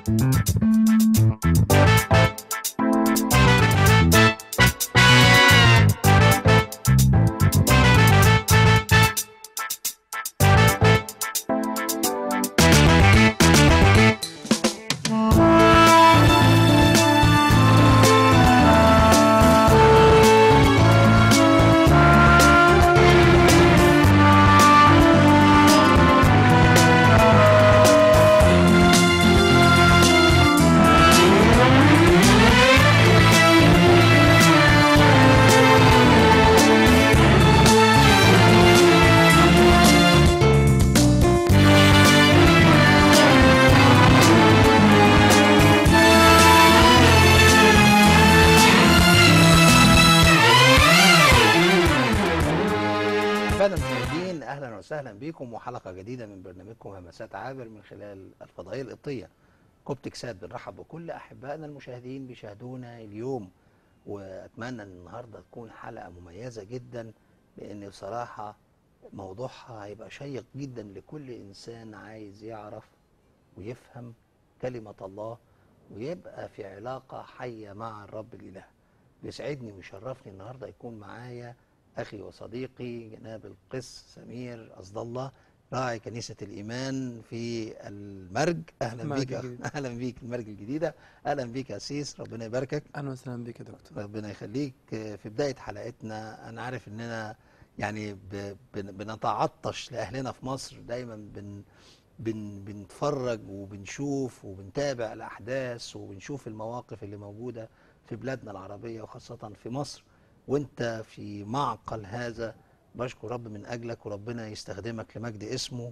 أحبائنا المشاهدين أهلا وسهلا بكم وحلقة جديدة من برنامجكم همسات عابر من خلال الفضائية القبطية كوبتك ساد بنرحب بكل أحبائنا المشاهدين بيشاهدونا اليوم وأتمنى أن النهاردة تكون حلقة مميزة جدا لأن بصراحة موضوعها هيبقى شيق جدا لكل إنسان عايز يعرف ويفهم كلمة الله ويبقى في علاقة حية مع الرب الإله بيسعدني ويشرفني النهاردة يكون معايا أخي وصديقي جناب القس سمير أصد الله راعي كنيسة الإيمان في المرج أهلا المرج بيك الجديد. أهلا بيك المرج الجديدة أهلا بيك يا أسيس ربنا يباركك اهلا وسهلا بك يا دكتور ربنا يخليك في بداية حلقتنا أنا عارف إننا يعني ب- بن- بنتعطش لأهلنا في مصر دايما بن بن بنتفرج وبنشوف وبنتابع الأحداث وبنشوف المواقف اللي موجودة في بلادنا العربية وخاصة في مصر وانت في معقل هذا بشكر رب من أجلك وربنا يستخدمك لمجد اسمه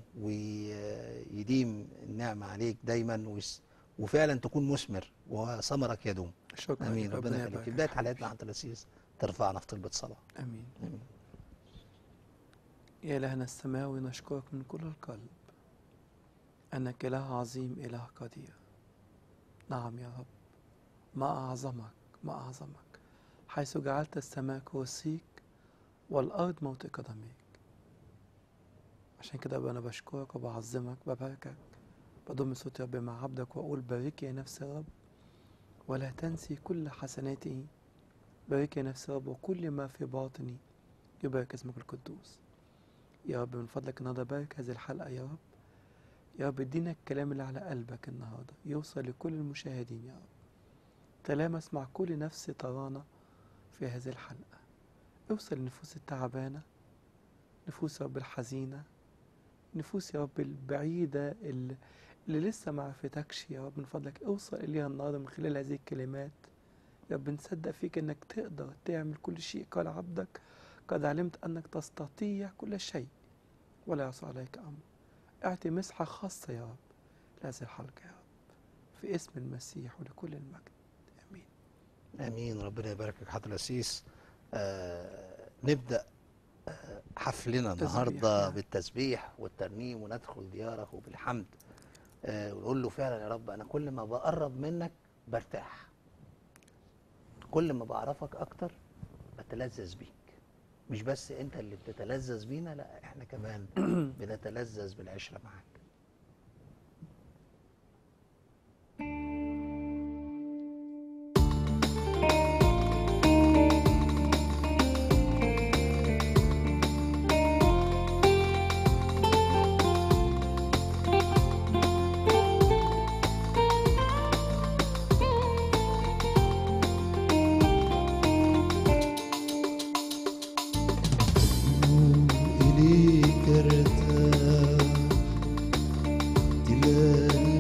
ويديم النعمة عليك دايما ويس- وفعلا تكون مثمر وثمرك يدوم شكرا امين لك. ربنا يخليك يبارك في بدايه حلقتنا عن الاسيس ترفعنا في طلبه صلاه امين امين يا إلهنا السماوي نشكرك من كل القلب أنك إله عظيم إله قدير نعم يا رب ما أعظمك ما أعظمك حيث جعلت السماء كرسيك والأرض موطئ قدميك عشان كده بقى أنا بشكرك وبعظمك بباركك بضم صوتي يا رب مع عبدك وأقول بارك يا نفس الرب ولا تنسي كل حسناته بارك يا نفس الرب وكل ما في باطني يبارك اسمك القدوس يا رب من فضلك النهارده بارك هذه الحلقة يا رب يا رب ادينا الكلام اللي على قلبك النهارده يوصل لكل المشاهدين يا رب تلامس مع كل نفس ترانا في هذه الحلقة اوصل للنفوس التعبانة نفوس يا رب الحزينة نفوس يا رب البعيدة اللي, اللي لسه ما عرفتكش يا رب من فضلك اوصل إليها النهارده من خلال هذه الكلمات يا رب نصدق فيك انك تقدر تعمل كل شيء قال عبدك قد علمت أنك تستطيع كل شيء ولا يعصى عليك أمر اعطي مسحة خاصة يا رب لهذه الحلقة يا رب في اسم المسيح ولكل المجد آمين امين ربنا يباركك حضر الاسيس آه نبدا آه حفلنا تسبيح، النهارده نعم. بالتسبيح والترنيم وندخل دياره بالحمد آه ونقول له فعلا يا رب انا كل ما بقرب منك برتاح كل ما بعرفك اكتر بتلذذ بيك مش بس انت اللي بتتلذذ بينا لا احنا كمان بنتلذذ بالعشره معاك إليك ارتاح تلاني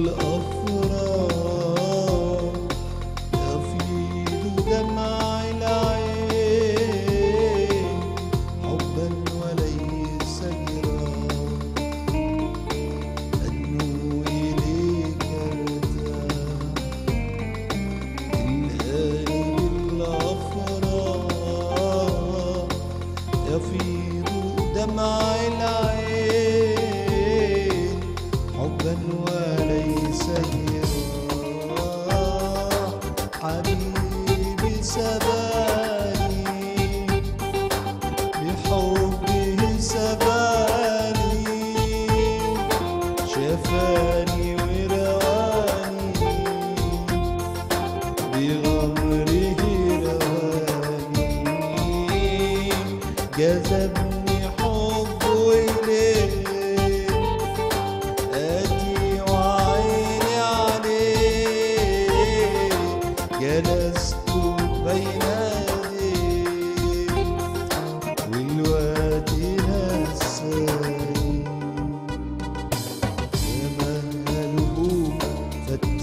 بالأفراح يفيض دمع العين حبا وليس جراح أدنو إليك ارتاح تلاني بالأفراح يفيض دمع العين حبا وليس جراح حبيبي سباني بحبه سباني شفاني ورواني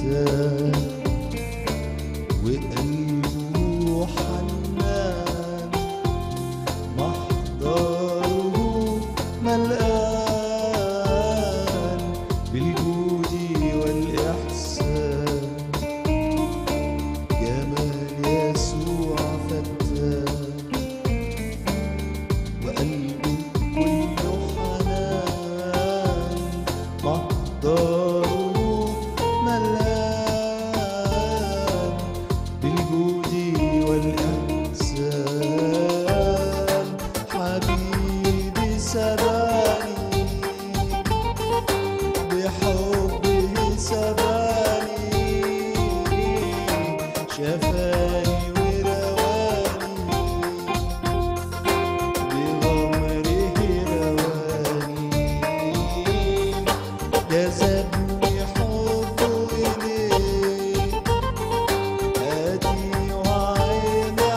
إحسان وقلبه حنان محضره ملآن بالجود والإحسان جمال يسوع فتان وقلبه كله حنان محضره ملان بالجود والإحسان حبيبي سباني بحبه سباني شفاني ورواني بغمره رواني جذبني حبه إليه هاتي وعيني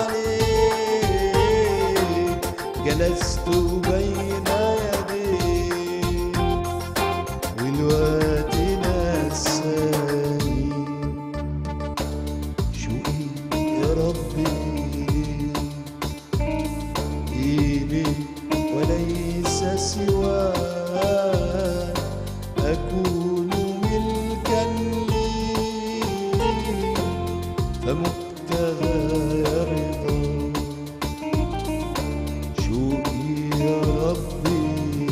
عليه جلست بين يديه والوقت نساني شوقي يا ربي إليك وليس سواك أكون ملكا لي فمبتغى رضا شوقي يا ربي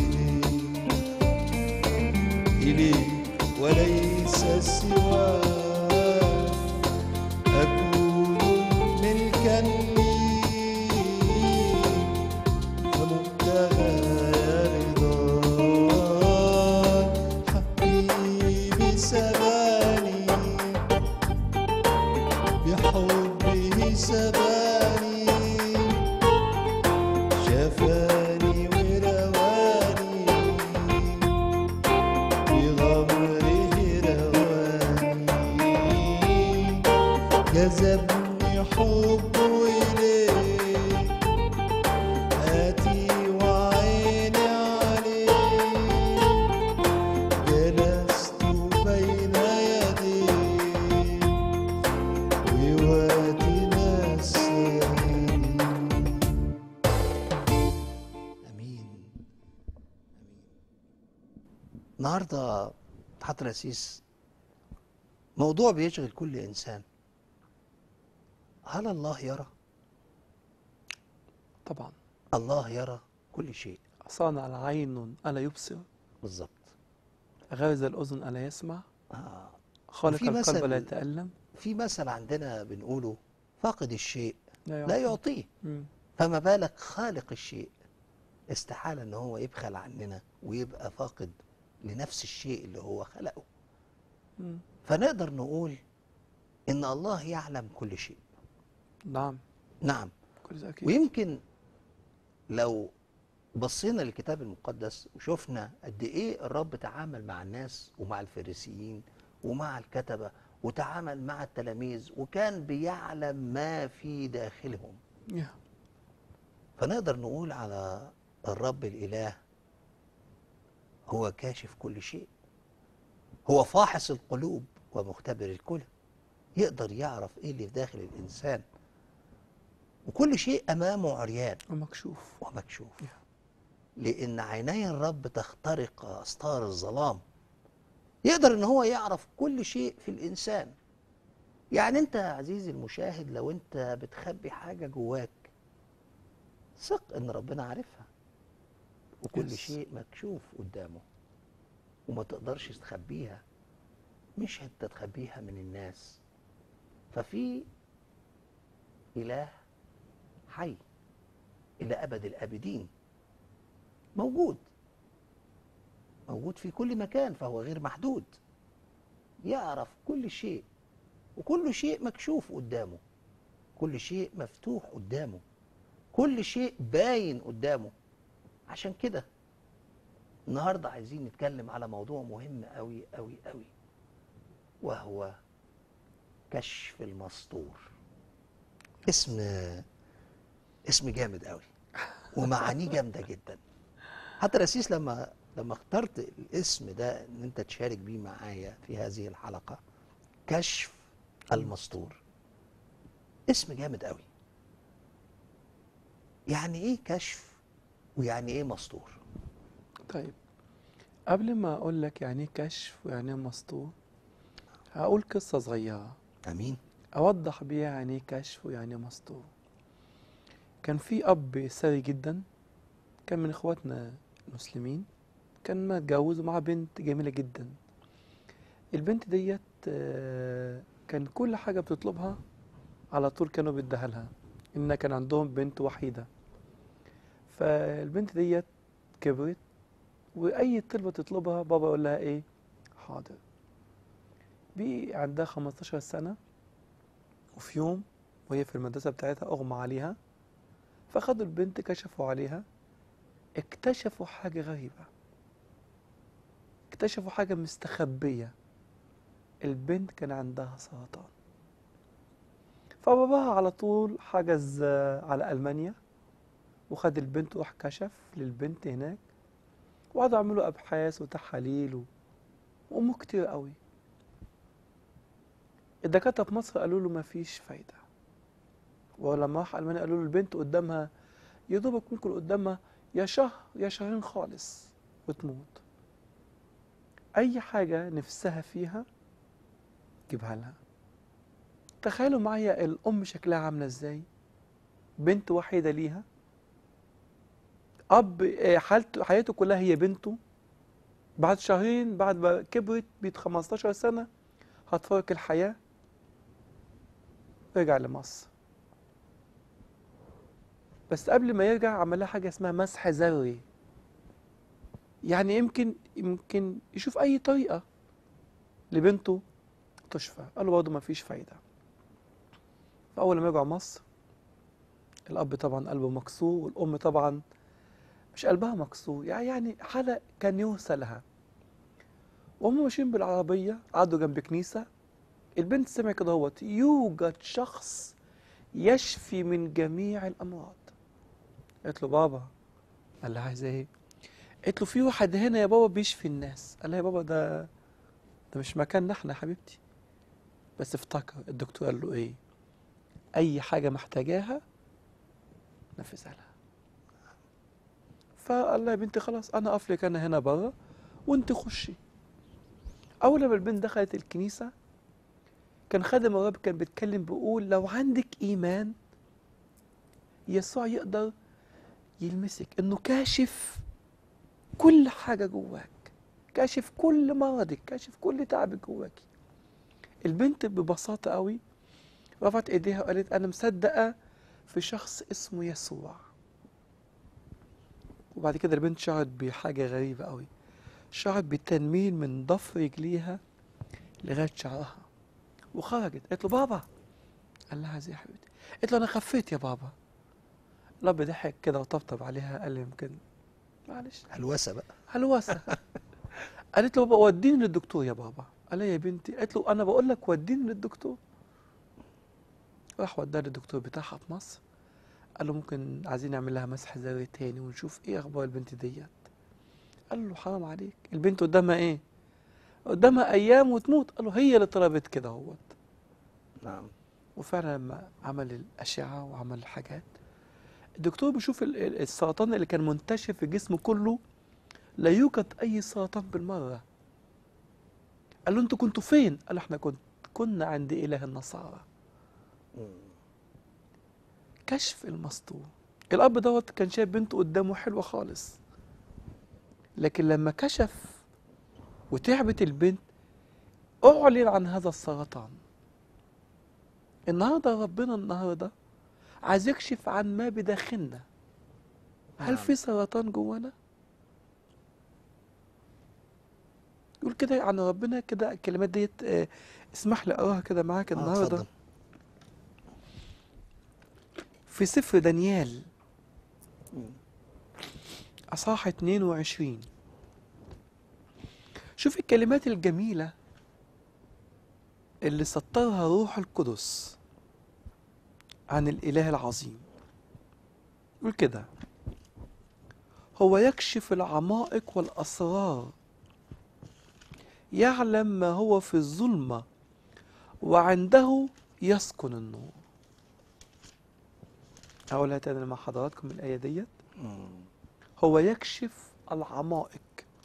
إليك وليس سواك أكون ملكا لي فمبتغى رضاك حبيبي سباني بحبه سباني شفاني ورواني بغمره رواني جذبني حبه إليه آتي وعيني عليه جلست بين يديه ووادي نساني امين امين النهارده حضرة الأسيس موضوع بيشغل كل انسان هل الله يرى طبعا الله يرى كل شيء صانع العين ألا يبصر بالظبط غارز الأذن ألا يسمع آه. خالق وفي القلب مثل- لا يتألم في مثل عندنا بنقوله فاقد الشيء لا لا يعطي. يعطيه مم. فما بالك خالق الشيء استحالة ان هو يبخل عننا ويبقى فاقد لنفس الشيء اللي هو خلقه مم. فنقدر نقول ان الله يعلم كل شيء نعم نعم كل تأكيد ويمكن لو بصينا للكتاب المقدس وشفنا قد ايه الرب تعامل مع الناس ومع الفريسيين ومع الكتبة وتعامل مع التلاميذ وكان بيعلم ما في داخلهم يا. فنقدر نقول على الرب الإله هو كاشف كل شيء هو فاحص القلوب ومختبر الكل يقدر يعرف ايه اللي في داخل الإنسان وكل شيء أمامه عريان ومكشوف ومكشوف لأن عيني الرب تخترق أستار الظلام يقدر إن هو يعرف كل شيء في الإنسان يعني أنت يا عزيزي المشاهد لو أنت بتخبي حاجة جواك ثق إن ربنا عارفها وكل Yes. شيء مكشوف قدامه وما تقدرش تخبيها مش انت تخبيها من الناس ففي إله حي إلى أبد الآبدين موجود موجود في كل مكان فهو غير محدود يعرف كل شيء وكل شيء مكشوف قدامه كل شيء مفتوح قدامه كل شيء باين قدامه عشان كده النهارده عايزين نتكلم على موضوع مهم قوي قوي قوي وهو كشف المستور اسم اسم جامد قوي ومعانيه جامده جدا حتى رسيس لما لما اخترت الاسم ده ان انت تشارك بيه معايا في هذه الحلقه كشف المستور اسم جامد قوي يعني ايه كشف ويعني ايه مستور طيب قبل ما اقول لك يعني ايه كشف ويعني ايه مسطور هقول قصة صغيرة امين اوضح بيها يعني ايه كشف ويعني ايه مسطور كان في اب ثري جدا كان من اخواتنا المسلمين كان متجوز ومعاه بنت جميلة جدا البنت ديت آه، كان كل حاجة بتطلبها على طول كانوا بيديها لها إن كان عندهم بنت وحيدة فالبنت ديت كبرت وأي طلبة تطلبها بابا يقول لها إيه حاضر بقي عندها 15 سنة وفي يوم وهي في المدرسة بتاعتها أغمى عليها فخدوا البنت كشفوا عليها اكتشفوا حاجة غريبة اكتشفوا حاجة مستخبية البنت كان عندها سرطان فباباها على طول حجز آه، على ألمانيا وخد البنت وراح كشف للبنت هناك وقعدوا يعملوا أبحاث وتحاليل و- وأمه كتير قوي الدكاترة في مصر قالوا له مفيش فايدة ولما راح ألمانيا قالوا له البنت قدامها يا دوبك ممكن قدامها يا شهر يا شهرين خالص وتموت أي حاجة نفسها فيها جيبها لها تخيلوا معايا الأم شكلها عاملة إزاي بنت وحيدة ليها أب آه، حالته حياته كلها هي بنته بعد شهرين بعد ما كبرت بقت 15 سنة هتفارق الحياة رجع لمصر بس قبل ما يرجع عمل لها حاجة اسمها مسح ذري يعني يمكن يمكن يشوف أي طريقة لبنته تشفى قال له برضه مفيش فايدة فأول ما رجع مصر الأب طبعا قلبه مكسور والأم طبعا مش قلبها مكسور يعني يعني حالة كان يوصل لها وهم ماشيين بالعربية قعدوا جنب كنيسة البنت سمع كده هوت يوجد شخص يشفي من جميع الأمراض قالت له بابا قال لها عايزة ايه قالت له في واحد هنا يا بابا بيشفي الناس قال لها يا بابا ده ده مش مكاننا احنا يا حبيبتي بس افتكر الدكتور قال له ايه اي حاجة محتاجاها نفذها لها فقال لها يا بنتي خلاص انا اقف لك انا هنا بره وانت خشي اول لما البنت دخلت الكنيسة كان خادم الرب كان بيتكلم بيقول لو عندك ايمان يسوع يقدر يلمسك انه كاشف كل حاجة جواك كاشف كل مرضك كاشف كل تعبك جواك البنت ببساطة قوي رفعت ايديها وقالت انا مصدقة في شخص اسمه يسوع وبعد كده البنت شعرت بحاجة غريبة قوي شعرت بتنميل من ضفر رجليها لغاية شعرها وخرجت قالت له بابا قال لها زي يا حبيبتي قالت له انا خفيت يا بابا الاب ضحك كده وطبطب عليها قال لي يمكن معلش هلوسه بقى هلوسة قالت له بابا وديني للدكتور يا بابا قال لها يا بنتي قالت له انا بقول لك وديني للدكتور راح وداها للدكتور بتاعها في مصر قال له ممكن عايزين نعمل لها مسح ذري تاني ونشوف ايه اخبار البنت ديت قال له حرام عليك البنت قدامها ايه قدامها ايام وتموت قال له هي اللي طلبت كده اهوت نعم وفعلا لما عمل الأشعة وعمل الحاجات الدكتور بيشوف ال- ال- السرطان اللي كان منتشر في جسمه كله لا يوجد أي سرطان بالمرة قال له أنتوا كنتوا فين؟ قال له احنا كنت كنا عند إله النصارى مم. كشف المستور الأب دوت كان شايف بنته قدامه حلوة خالص لكن لما كشف وتعبت البنت أعلن عن هذا السرطان النهارده ربنا النهارده عايز يكشف عن ما بداخلنا هل نعم. في سرطان جوانا؟ يقول كده عن ربنا كده الكلمات ديت آه، اسمح لي اقراها كده معاك آه، النهارده اتفضل. في سفر دانيال مم. اصحاح 22 شوف الكلمات الجميله اللي سطرها روح القدس عن الاله العظيم يقول كده هو يكشف العمائق والاسرار يعلم ما هو في الظلمه وعنده يسكن النور أقولها تاني مع حضراتكم الآية ديت مم. هو يكشف العمائق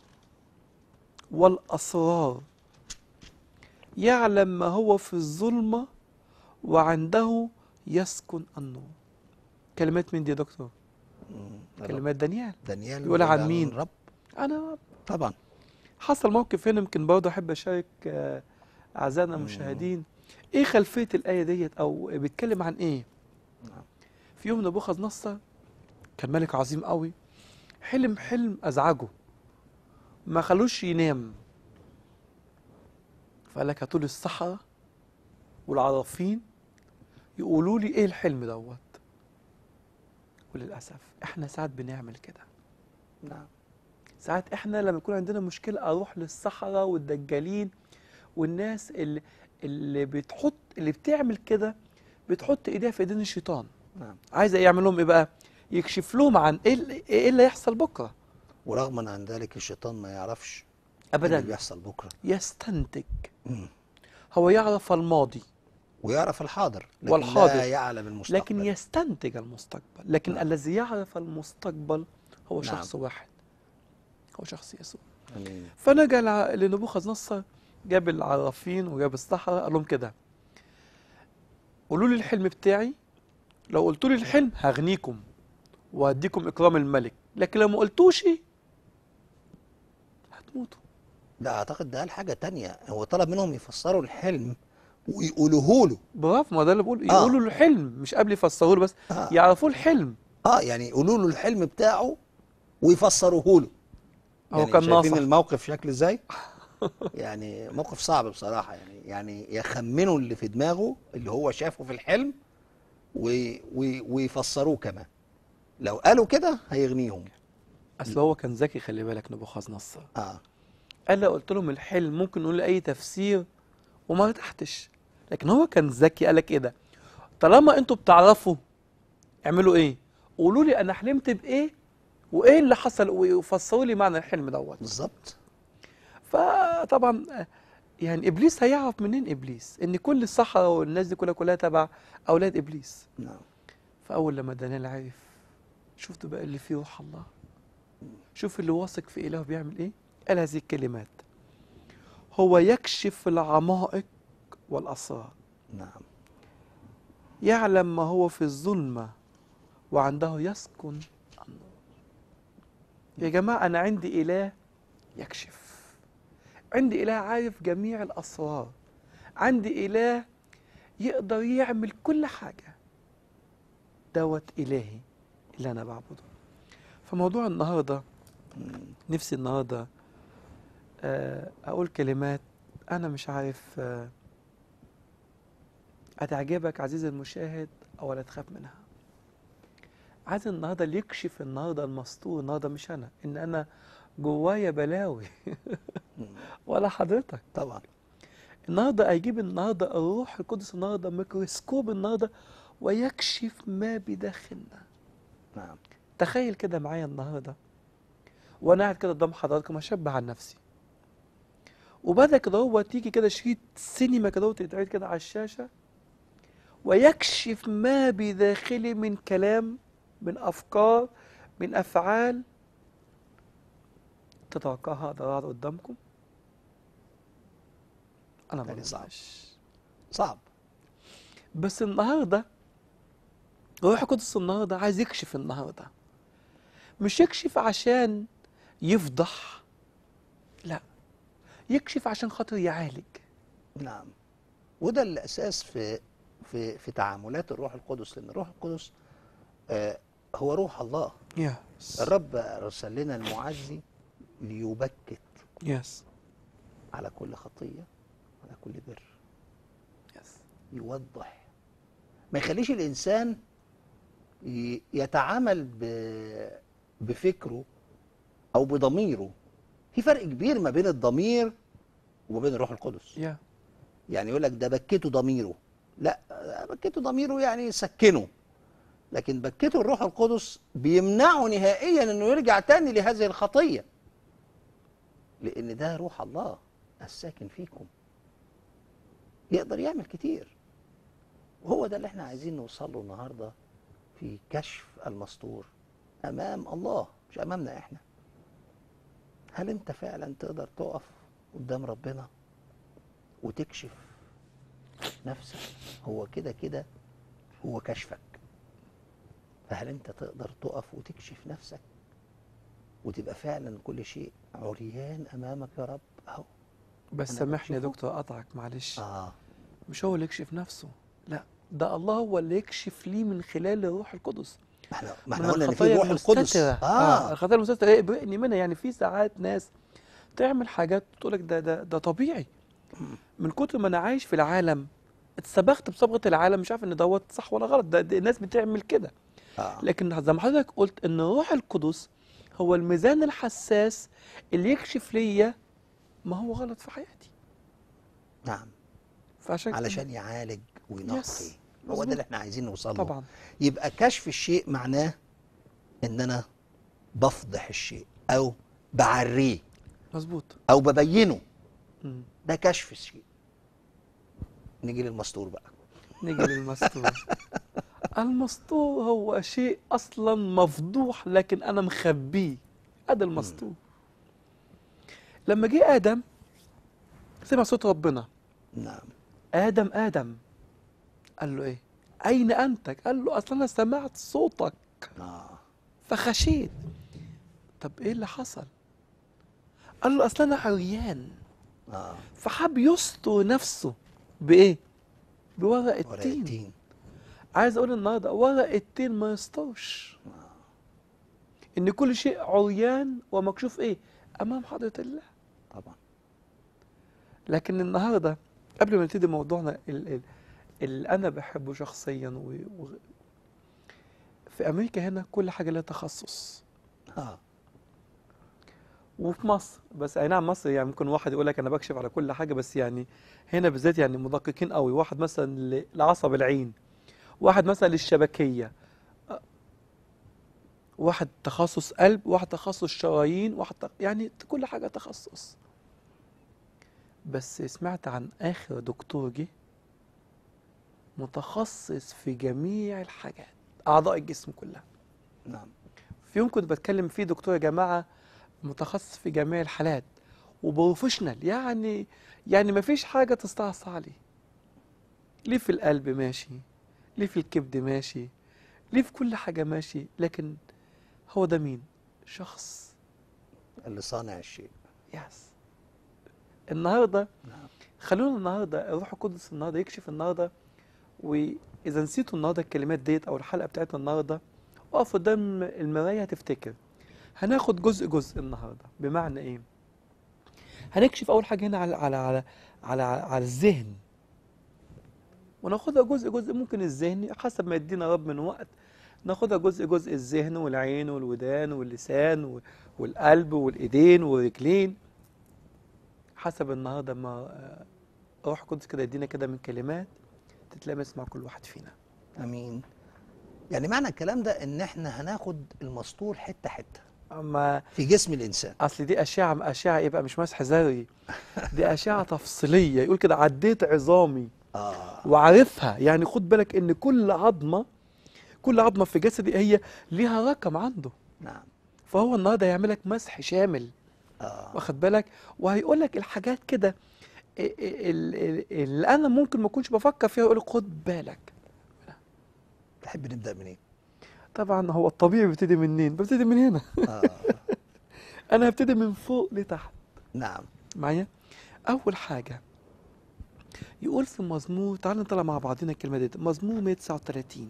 والأسرار يعلم ما هو في الظلمة وعنده يسكن النور كلمات مين دي يا دكتور؟ مم. كلمات دانيال دانيال يقول عن بيقول مين؟ الرب أنا طبعا حصل موقف هنا يمكن برضه أحب أشارك آه، أعزائنا المشاهدين إيه خلفية الآية ديت أو بيتكلم عن إيه؟ نعم. في يوم نبوخذ نصر كان ملك عظيم قوي حلم حلم أزعجه ما خلوش ينام فقال لك هاتوا لي الصحراء والعرافين يقولوا لي ايه الحلم دوت وللاسف احنا ساعات بنعمل كده نعم ساعات احنا لما يكون عندنا مشكله اروح للصحراء والدجالين والناس اللي اللي بتحط اللي بتعمل كده بتحط ايديها في ايدين الشيطان نعم عايزه يعمل لهم ايه بقى يكشف لهم عن ايه اللي, ايه اللي هيحصل بكره ورغما عن ذلك الشيطان ما يعرفش إيه اللي ابدا بيحصل بكره يستنتج مم. هو يعرف الماضي ويعرف الحاضر لكن والحاضر. لا يعلم المستقبل لكن يستنتج المستقبل لكن نعم. الذي يعرف المستقبل هو نعم. شخص واحد هو شخص يسوع امين فنجا لع- لنبوخذ نصر جاب العرافين وجاب الصحراء قال لهم كده قولوا لي الحلم بتاعي لو قلتوا لي الحلم هغنيكم وهديكم اكرام الملك لكن لو ما قلتوش هتموتوا لا اعتقد ده قال حاجه تانية هو طلب منهم يفسروا الحلم ويقولوه له برافو ما ده اللي بقول آه. يقولوا له الحلم مش قبل يفسروه له بس آه. يعرفوا الحلم اه يعني يقولوا له الحلم بتاعه ويفسروه له هو يعني كان شايفين ناصح الموقف شكل ازاي يعني موقف صعب بصراحه يعني يعني يخمنوا اللي في دماغه اللي هو شافه في الحلم و... و... ويفسروه كمان لو قالوا كده هيغنيهم اصل هو كان ذكي خلي بالك نبوخذ نصر اه قال لو قلت لهم الحلم ممكن نقول اي تفسير وما ارتحتش لكن هو كان ذكي قال لك ايه ده طالما انتوا بتعرفوا اعملوا ايه قولوا لي انا حلمت بايه وايه اللي حصل وفسروا لي معنى الحلم دوت بالظبط فطبعا آه، يعني ابليس هيعرف منين ابليس ان كل الصحراء والناس دي كلها كلها تبع اولاد ابليس نعم فاول لما دانيال عرف شفتوا بقى اللي فيه روح الله شوف اللي واثق في اله بيعمل ايه قال هذه الكلمات هو يكشف العمائق والاسرار نعم يعلم ما هو في الظلمه وعنده يسكن النور يا جماعه انا عندي اله يكشف عندي اله عارف جميع الاسرار عندي اله يقدر يعمل كل حاجه دوت الهي اللي انا بعبده فموضوع النهارده مم. نفسي النهارده آه، اقول كلمات انا مش عارف آه، هتعجبك عزيزي المشاهد او لا تخاف منها عايز النهارده اللي يكشف النهارده المستور النهارده مش انا ان انا جوايا بلاوي مم. ولا حضرتك طبعا النهارده هيجيب النهارده الروح القدس النهارده ميكروسكوب النهارده ويكشف ما بداخلنا نعم تخيل كده معايا النهارده وانا قاعد كده قدام حضراتكم اشبه عن نفسي وبدا كده هو تيجي كده شريط سينما كده وتتعرض كده على الشاشه ويكشف ما بداخلي من كلام من افكار من افعال تتوقعها اقدر اقعد قدامكم انا ما يعني صعب. أظنش. صعب بس النهارده الروح القدس النهارده عايز يكشف النهارده مش يكشف عشان يفضح لا يكشف عشان خاطر يعالج نعم وده الاساس في في في تعاملات الروح القدس لان الروح القدس آه هو روح الله يس الرب ارسل لنا المعزي ليبكت يس على كل خطيه على كل بر يس يوضح ما يخليش الانسان ي- يتعامل ب- بفكره او بضميره في فرق كبير ما بين الضمير وما بين الروح القدس يا يعني يقول لك ده بكته ضميره لا بكته ضميره يعني سكنه لكن بكته الروح القدس بيمنعه نهائيا انه يرجع تاني لهذه الخطيه لان ده روح الله الساكن فيكم يقدر يعمل كتير وهو ده اللي احنا عايزين نوصل له النهارده في كشف المستور امام الله مش امامنا احنا هل انت فعلا تقدر تقف قدام ربنا وتكشف نفسك هو كده كده هو كشفك فهل انت تقدر تقف وتكشف نفسك وتبقى فعلا كل شيء عريان امامك يا رب اهو بس أنا سامحني يا بشوفه. دكتور اقطعك معلش اه مش هو اللي يكشف نفسه لا ده الله هو اللي يكشف ليه من خلال الروح القدس ما احنا ما من احنا قلنا ان في الخطايا روح القدس المستترة. اه, الخطايا المستترة ايه بيقني منها يعني في ساعات ناس تعمل حاجات تقول لك ده ده ده طبيعي من كتر ما انا عايش في العالم اتسبخت بصبغه العالم مش عارف ان دوت صح ولا غلط ده, ده الناس بتعمل كده آه. لكن زي ما حضرتك قلت ان الروح القدس هو الميزان الحساس اللي يكشف ليا ما هو غلط في حياتي نعم فعشان كده- علشان يعالج وينقي يس، هو مظبوط. ده اللي احنا عايزين نوصل له طبعا يبقى كشف الشيء معناه ان انا بفضح الشيء او بعريه مظبوط او ببينه مم. ده كشف الشيء نيجي للمستور بقى نيجي للمستور المستور هو شيء اصلا مفضوح لكن انا مخبيه ادي المستور لما جه ادم سمع صوت ربنا نعم ادم ادم قال له ايه اين انت قال له اصلا انا سمعت صوتك اه فخشيت طب ايه اللي حصل قال له اصلا انا عريان اه فحب يستر نفسه بايه بورق ورق التين التين عايز اقول النهارده ورق التين ما يسترش ان كل شيء عريان ومكشوف ايه امام حضره الله طبعا لكن النهارده قبل ما نبتدي موضوعنا ال- ال- اللي انا بحبه شخصيا و... و... في امريكا هنا كل حاجه لها تخصص اه وفي مصر بس اي نعم مصر يعني ممكن واحد يقول لك انا بكشف على كل حاجه بس يعني هنا بالذات يعني مدققين قوي واحد مثلا ل- لعصب العين واحد مثلا للشبكيه أ- واحد تخصص قلب واحد تخصص شرايين واحد تخ... يعني كل حاجه تخصص بس سمعت عن اخر دكتور جه متخصص في جميع الحاجات اعضاء الجسم كلها نعم في يوم كنت بتكلم فيه دكتور يا جماعه متخصص في جميع الحالات وبروفيشنال يعني يعني ما فيش حاجه تستعصى عليه ليه في القلب ماشي ليه في الكبد ماشي ليه في كل حاجه ماشي لكن هو ده مين شخص اللي صانع الشيء يس النهارده نعم خلونا النهارده الروح القدس النهارده يكشف النهارده واذا نسيتوا النهارده الكلمات ديت او الحلقه بتاعتنا النهارده اقف قدام المرايه هتفتكر هناخد جزء جزء النهارده بمعنى ايه هنكشف اول حاجه هنا على على على على, على الذهن وناخدها جزء جزء ممكن الذهن حسب ما يدينا رب من وقت ناخدها جزء جزء الذهن والعين والودان واللسان و- والقلب والايدين والرجلين حسب النهارده ما آه، روح القدس كده يدينا كده من كلمات تتلامس مع كل واحد فينا امين يعني معنى الكلام ده ان احنا هناخد المسطور حته حته اما في جسم الانسان اصل دي اشعه اشعه يبقى مش مسح ذري دي اشعه تفصيليه يقول كده عديت عظامي اه وعارفها يعني خد بالك ان كل عظمه كل عظمه في جسدي هي ليها رقم عنده نعم فهو النهارده هيعمل لك مسح شامل اه واخد بالك وهيقول لك الحاجات كده ال- ال- ال- اللي انا ممكن ما اكونش بفكر فيها يقول لك خد بالك تحب نبدا منين طبعا هو الطبيعي بيبتدي منين ببتدي من هنا اه انا هبتدي من فوق لتحت نعم معايا اول حاجه يقول في مزمور تعالوا نطلع مع بعضنا الكلمه دي مزمور 139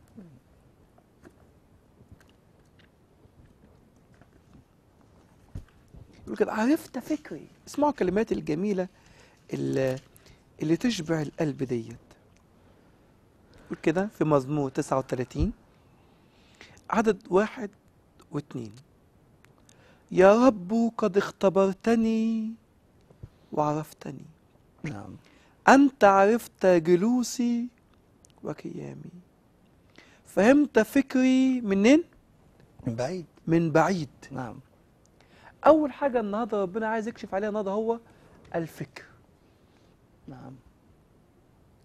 يقول كده عرفت فكري اسمعوا الكلمات الجميله اللي, اللي تشبع القلب ديت يقول كده في مزمور 39 عدد واحد واثنين يا رب قد اختبرتني وعرفتني نعم أنت عرفت جلوسي وقيامي فهمت فكري منين؟ من بعيد من بعيد نعم أول حاجة النهاردة ربنا عايز يكشف عليها النهاردة هو الفكر نعم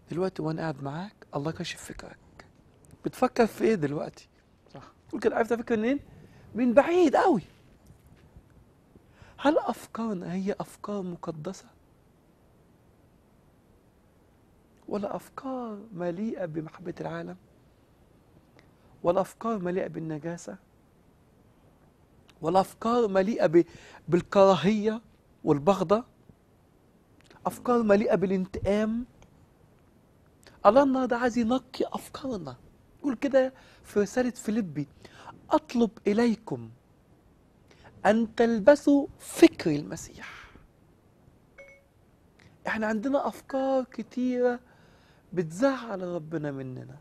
دلوقتي وانا قاعد معاك الله كشف فكرك بتفكر في ايه دلوقتي صح تقول كده عرفت فكرة منين من بعيد قوي هل افكارنا هي افكار مقدسة ولا افكار مليئة بمحبة العالم ولا افكار مليئة بالنجاسة ولا افكار مليئة ب- بالكراهية والبغضة افكار مليئة بالانتقام الله النهارده عايز ينقي افكارنا يقول كده في رسالة فيليبي اطلب اليكم ان تلبسوا فكر المسيح احنا عندنا افكار كتيرة بتزعل ربنا مننا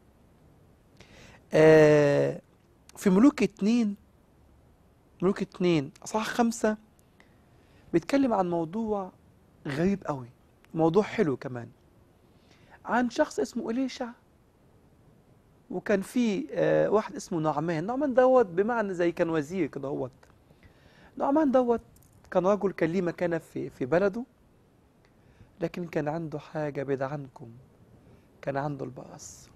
آه في ملوك اتنين ملوك اتنين اصحاح خمسة بيتكلم عن موضوع غريب قوي موضوع حلو كمان عن شخص اسمه إليشع وكان في آه، واحد اسمه نعمان نعمان دوت بمعنى زي كان وزير كده هوت نعمان دوت كان رجل كان ليه مكانة في في بلده لكن كان عنده حاجة بعيد عنكم كان عنده البرص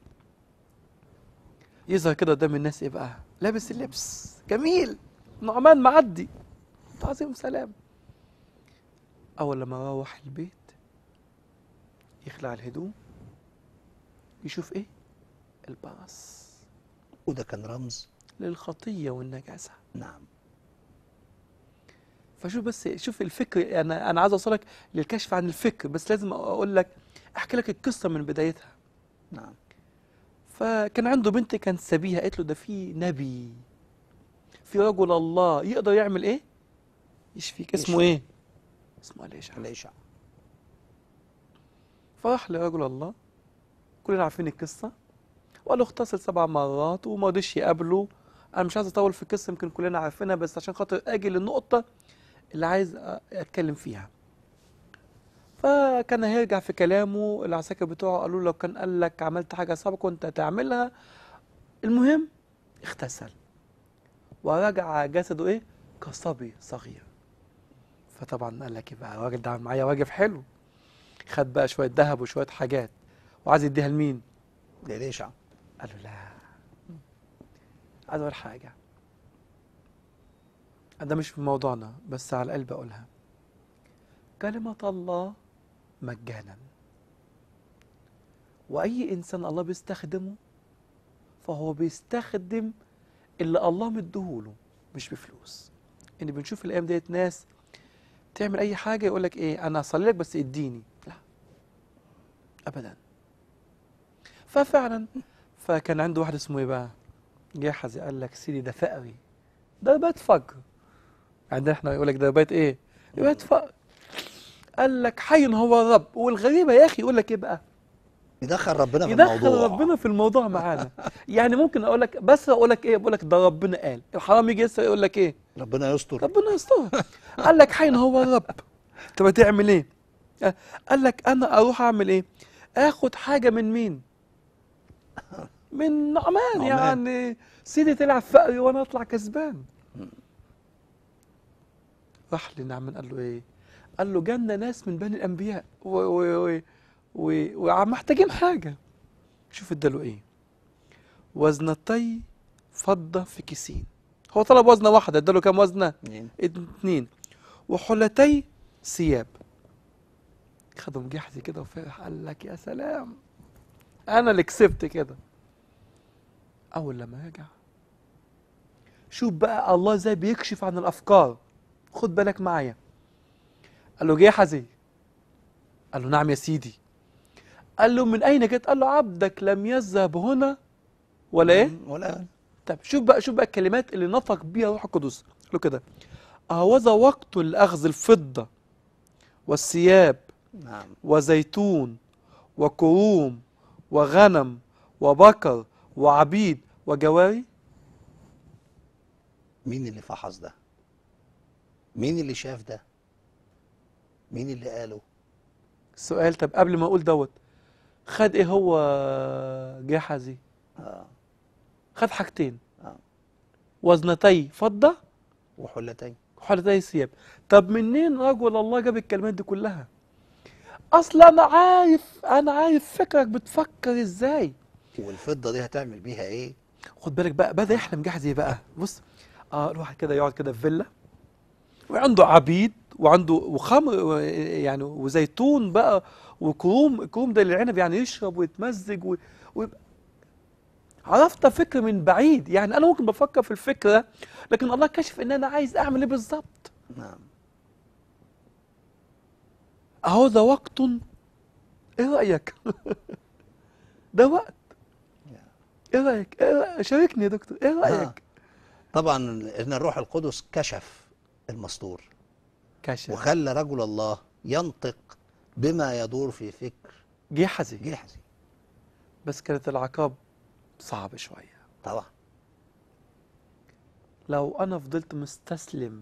يظهر كده قدام الناس ايه بقى لابس اللبس جميل نعمان معدي تعظيم سلام أول لما روح البيت يخلع الهدوم يشوف ايه البرص وده كان رمز للخطية والنجاسة نعم فشوف بس شوف الفكر انا انا عايز اوصلك للكشف عن الفكر بس لازم اقول لك احكي لك القصة من بدايتها نعم فكان عنده بنت كانت سبيها قالت له ده في نبي في رجل الله يقدر يعمل ايه يشفيك اسمه يشفي. ايه اسمه إليشع الإشع فراح لرجل الله كلنا عارفين القصة وقال له اغتسل سبع مرات وما رضيش يقابله انا مش عايز اطول في القصة يمكن كلنا عارفينها بس عشان خاطر اجي للنقطة اللي عايز أ- اتكلم فيها فكان هيرجع في كلامه العساكر بتوعه قالوا له لو كان قال لك عملت حاجة صعبة كنت هتعملها المهم اغتسل ورجع جسده ايه كصبي صغير فطبعا قال لك يبقى الراجل ده عمل معايا واجب حلو خد بقى شوية ذهب وشوية حاجات وعايز يديها لمين؟ الإشع قال له لا عايز اقول حاجة ده مش في موضوعنا بس على قلبي اقولها كلمة الله مجانا واي انسان الله بيستخدمه فهو بيستخدم اللي الله مديهوله مش بفلوس ان بنشوف الايام ديت ناس تعمل اي حاجه يقول لك ايه انا هصلي لك بس اديني لا ابدا ففعلا فكان عنده واحد اسمه ايه بقى جحز قال لك سيدي ده فقري ده بيت فقر عندنا احنا يقول لك ده بيت ايه بيت فقر قال لك حي هو الرب والغريبه يا اخي يقول لك ايه بقى يدخل ربنا في يدخل الموضوع ربنا في الموضوع معانا يعني ممكن اقول لك بس اقول لك ايه بقول لك ده ربنا قال الحرام يجي يسرق يقول لك ايه ربنا يستر ربنا يستر قال لك حين هو الرب طب هتعمل ايه آه، قال لك انا اروح اعمل ايه اخد حاجه من مين من نعمان نعمان. يعني سيدي تلعب فقري وانا اطلع كسبان راح لنعمان قال له ايه قال له جالنا ناس من بني الانبياء و و و و ومحتاجين حاجه شوف اداله ايه وزنتي فضه في كيسين هو طلب وزنه واحده اداله كام وزنه اتنين. اتنين وحلتي ثياب خدهم جحزي كده وفرح قال لك يا سلام انا اللي كسبت كده اول لما رجع شوف بقى الله ازاي بيكشف عن الافكار خد بالك معايا قال له جحزي قال له نعم يا سيدي قال له من اين جئت قال له عبدك لم يذهب هنا ولا ايه ولا طب شوف بقى شوف بقى الكلمات اللي نطق بيها الروح القدس قال له كده أهوذا وقت لأخذ الفضة والثياب نعم وزيتون وكروم وغنم وبكر وعبيد وجواري مين اللي فحص ده مين اللي شاف ده مين اللي قاله السؤال طب قبل ما اقول دوت خد ايه هو جحزي اه خد حاجتين آه. وزنتي فضة وحلتين وحلتي ثياب طب منين رجل الله جاب الكلمات دي كلها اصل انا عارف انا عارف فكرك بتفكر ازاي والفضه دي هتعمل بيها ايه خد بالك بقى بدا يحلم جاهز ايه بقى بص اه الواحد كده يقعد كده في فيلا وعنده عبيد وعنده وخمر و- يعني وزيتون بقى وكروم الكروم ده للعنب يعني يشرب ويتمزج و- ويبقى عرفت فكرة من بعيد يعني انا ممكن بفكر في الفكرة لكن الله كشف ان انا عايز اعمل ايه بالظبط نعم اهو ده وقت ايه رأيك ده وقت ايه رأيك إيه رأيك؟ شاركني يا دكتور ايه رأيك طبعا ان الروح القدس كشف المستور كشف وخلى رجل الله ينطق بما يدور في فكر جحزي جحزي بس كانت العقاب صعب شوية طبعا لو أنا فضلت مستسلم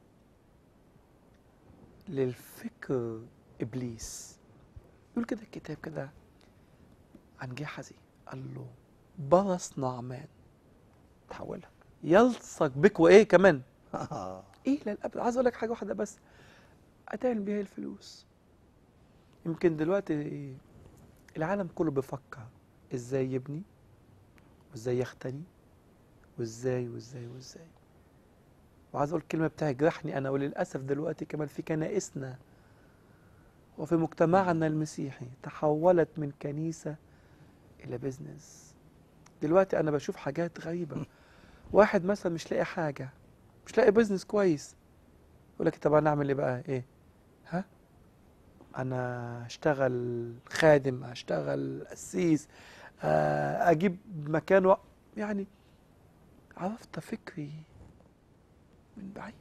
للفكر إبليس يقول كده الكتاب كده عن جحزي قال له برص نعمان تحولها يلصق بك وإيه كمان آه. إيه للأبد عايز أقول لك حاجة واحدة بس هتعمل بيها الفلوس يمكن دلوقتي العالم كله بيفكر إزاي يبني وإزاي يختني وإزاي وإزاي وإزاي وعايز أقول الكلمة بتاعي جرحني أنا وللأسف دلوقتي كمان في كنائسنا وفي مجتمعنا المسيحي تحولت من كنيسة إلى بيزنس دلوقتي أنا بشوف حاجات غريبة واحد مثلا مش لاقي حاجة مش لاقي بيزنس كويس يقول لك طب انا اعمل ايه بقى ايه ها انا اشتغل خادم اشتغل قسيس آه، اجيب مكان و... يعني عرفت فكري من بعيد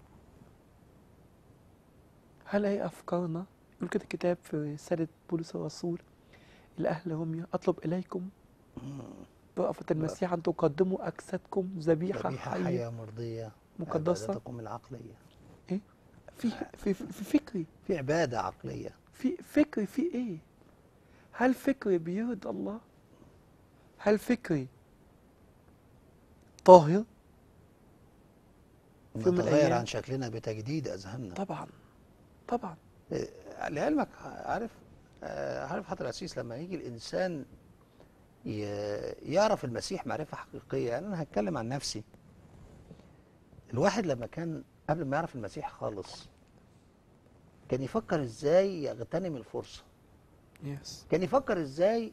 هل هي افكارنا يقول كده الكتاب في رساله بولس الرسول الاهل هم اطلب اليكم برأفة المسيح أن تقدموا أجسادكم ذبيحة ذبيحة حية حية مرضية مقدسة عبادتكم العقلية في في في فكري في عبادة عقلية في فكري في ايه هل فكري بيرضى الله هل فكري طاهر في يوم من نتغير الأيام. عن شكلنا بتجديد أذهاننا طبعا طبعا إيه، لعلمك عارف آه، عارف حضرتك الأسيس لما يجي الإنسان ي- يعرف المسيح معرفة حقيقية يعني أنا هتكلم عن نفسي الواحد لما كان قبل ما يعرف المسيح خالص كان يفكر إزاي يغتنم الفرصة يس كان يفكر إزاي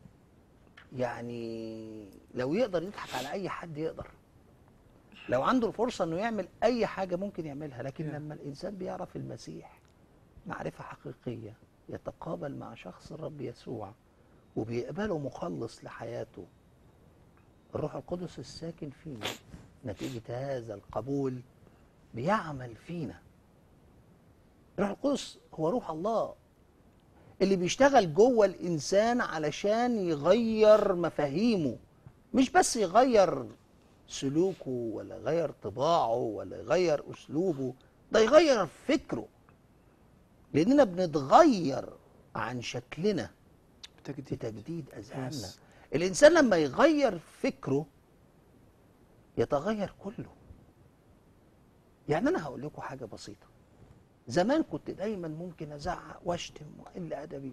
يعني لو يقدر يضحك على أي حد يقدر لو عنده الفرصة إنه يعمل أي حاجة ممكن يعملها لكن Yeah. لما الإنسان بيعرف المسيح معرفة حقيقية يتقابل مع شخص الرب يسوع وبيقبله مخلص لحياته الروح القدس الساكن فينا نتيجة هذا القبول بيعمل فينا الروح القدس هو روح الله اللي بيشتغل جوه الإنسان علشان يغير مفاهيمه مش بس يغير سلوكه ولا يغير طباعه ولا يغير أسلوبه ده يغير فكره لأننا بنتغير عن شكلنا بتجديد بتجديد أذهاننا يس. الإنسان لما يغير فكره يتغير كله يعني أنا هقول لكم حاجة بسيطة زمان كنت دايما ممكن أزعق وأشتم وأقل أدبي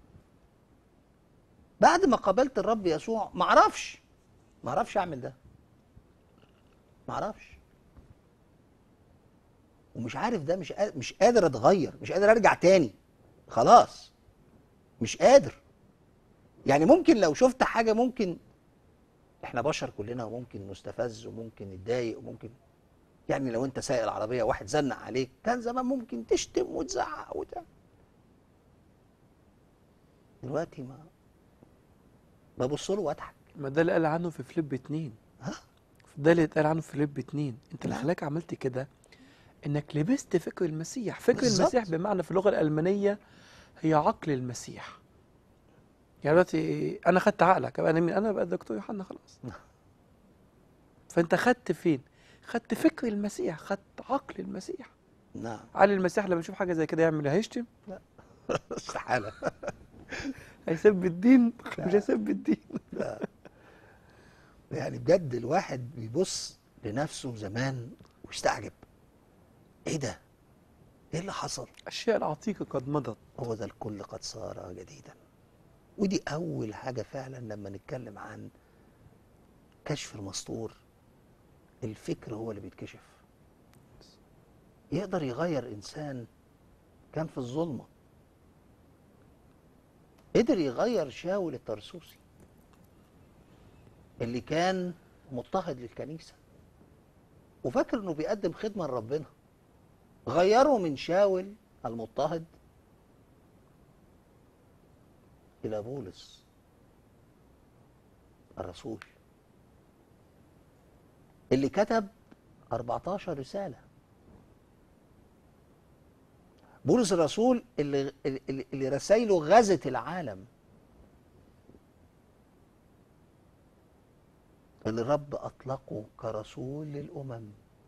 بعد ما قابلت الرب يسوع معرفش معرفش أعمل ده معرفش ومش عارف ده مش قادر مش قادر اتغير مش قادر ارجع تاني خلاص مش قادر يعني ممكن لو شفت حاجه ممكن احنا بشر كلنا وممكن نستفز وممكن نتضايق وممكن يعني لو انت سايق العربيه واحد زنق عليك كان زمان ممكن تشتم وتزعق وتعمل دلوقتي ما ببص له واضحك ما ده اللي قال عنه في فيليب 2 ها ده اللي اتقال عنه في فيليب 2 انت اللي نعم. خلاك عملت كده انك لبست فكر المسيح فكر بالظبط. المسيح بمعنى في اللغه الالمانيه هي عقل المسيح يعني دلوقتي انا خدت عقلك أبقى انا مين انا بقى الدكتور يوحنا خلاص نعم. فانت خدت فين خدت فكر المسيح خدت عقل المسيح نعم عقل المسيح لما يشوف حاجه زي كده يعمل ايه هيشتم استحاله هيسب الدين لا. مش هيسب الدين لا. يعني بجد الواحد بيبص لنفسه زمان ويستعجب ايه ده ايه اللي حصل أشياء العتيقة قد مضت هو ده الكل قد صار جديدا ودي اول حاجه فعلا لما نتكلم عن كشف المستور الفكر هو اللي بيتكشف يقدر يغير انسان كان في الظلمه قدر يغير شاول الترسوسي اللي كان مضطهد للكنيسه وفاكر انه بيقدم خدمه لربنا غيره من شاول المضطهد إلى بولس الرسول اللي كتب 14 رسالة بولس الرسول اللي, اللي, اللي رسايله غزت العالم اللي الرب أطلقه كرسول للأمم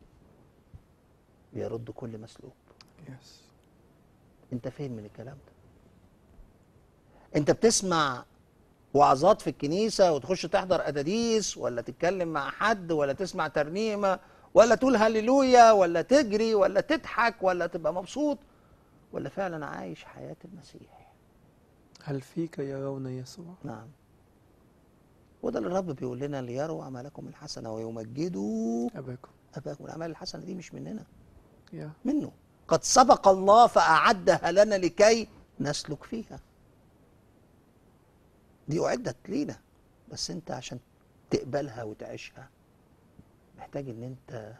يرد كل مسلوب يس انت فين من الكلام ده انت بتسمع وعظات في الكنيسة وتخش تحضر أداديس ولا تتكلم مع حد ولا تسمع ترنيمة ولا تقول هللويا ولا تجري ولا تضحك ولا تبقى مبسوط ولا فعلا عايش حياة المسيح هل فيك يرون يسوع نعم وده اللي الرب بيقول لنا ليروا أعمالكم الحسنة ويمجدوا أباكم أباكم الأعمال الحسنة دي مش مننا يا منه قد سبق الله فأعدها لنا لكي نسلك فيها دي أعدت لينا بس أنت عشان تقبلها وتعيشها محتاج إن أنت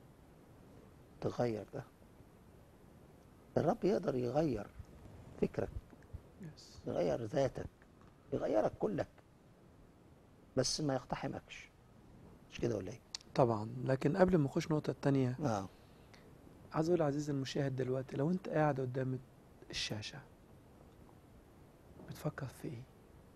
تغير ده الرب يقدر يغير فكرك يس يغير ذاتك يغيرك كلك بس ما يقتحمكش مش كده ولا ايه؟ طبعا لكن قبل ما نخش النقطة التانية اه عايز اقول عزيزي المشاهد دلوقتي لو انت قاعد قدام الشاشة بتفكر في ايه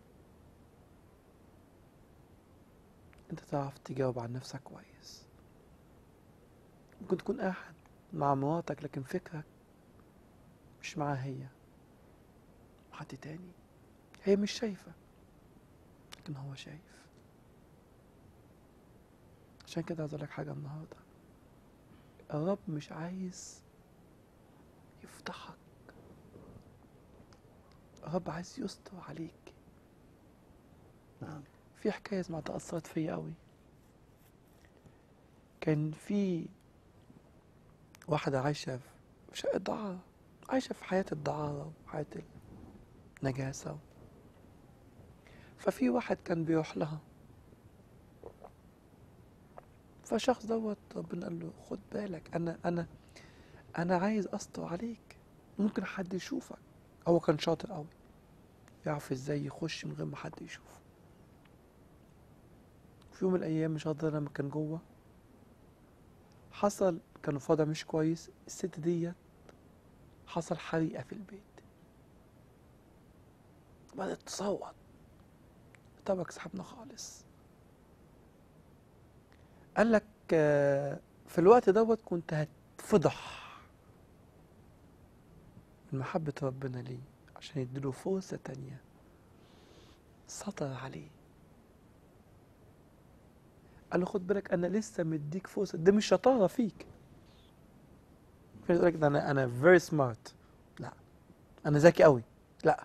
انت تعرف تجاوب عن نفسك كويس ممكن تكون قاعد مع مراتك لكن فكرك مش معاها هي مع حد تاني هي مش شايفة لكن هو شايف عشان كده عايز اقول لك حاجة النهارده الرب مش عايز يفضحك الرب عايز يستر عليك نعم في حكاية سمعتها أثرت فيا أوي كان في واحدة عايشة في شقة دعارة عايشة في حياة الدعارة وحياة النجاسة ففي واحد كان بيروح لها فالشخص دوت ربنا قال له خد بالك أنا أنا أنا عايز أستر عليك ممكن حد يشوفك هو كان شاطر أوي يعرف ازاي يخش من غير ما حد يشوفه في يوم من الايام مش هقدر لما كان جوه حصل كانوا في وضع مش كويس الست ديت حصل حريقه في البيت بدات تصوت طبعا سحبنا خالص قال لك آه، في الوقت دوت كنت هتفضح من محبة ربنا ليه عشان يديله فرصة تانية سطر عليه قال له خد بالك انا لسه مديك فرصة دي مش شطارة فيك في يقول لك ده انا انا فيري سمارت لا انا ذكي قوي لا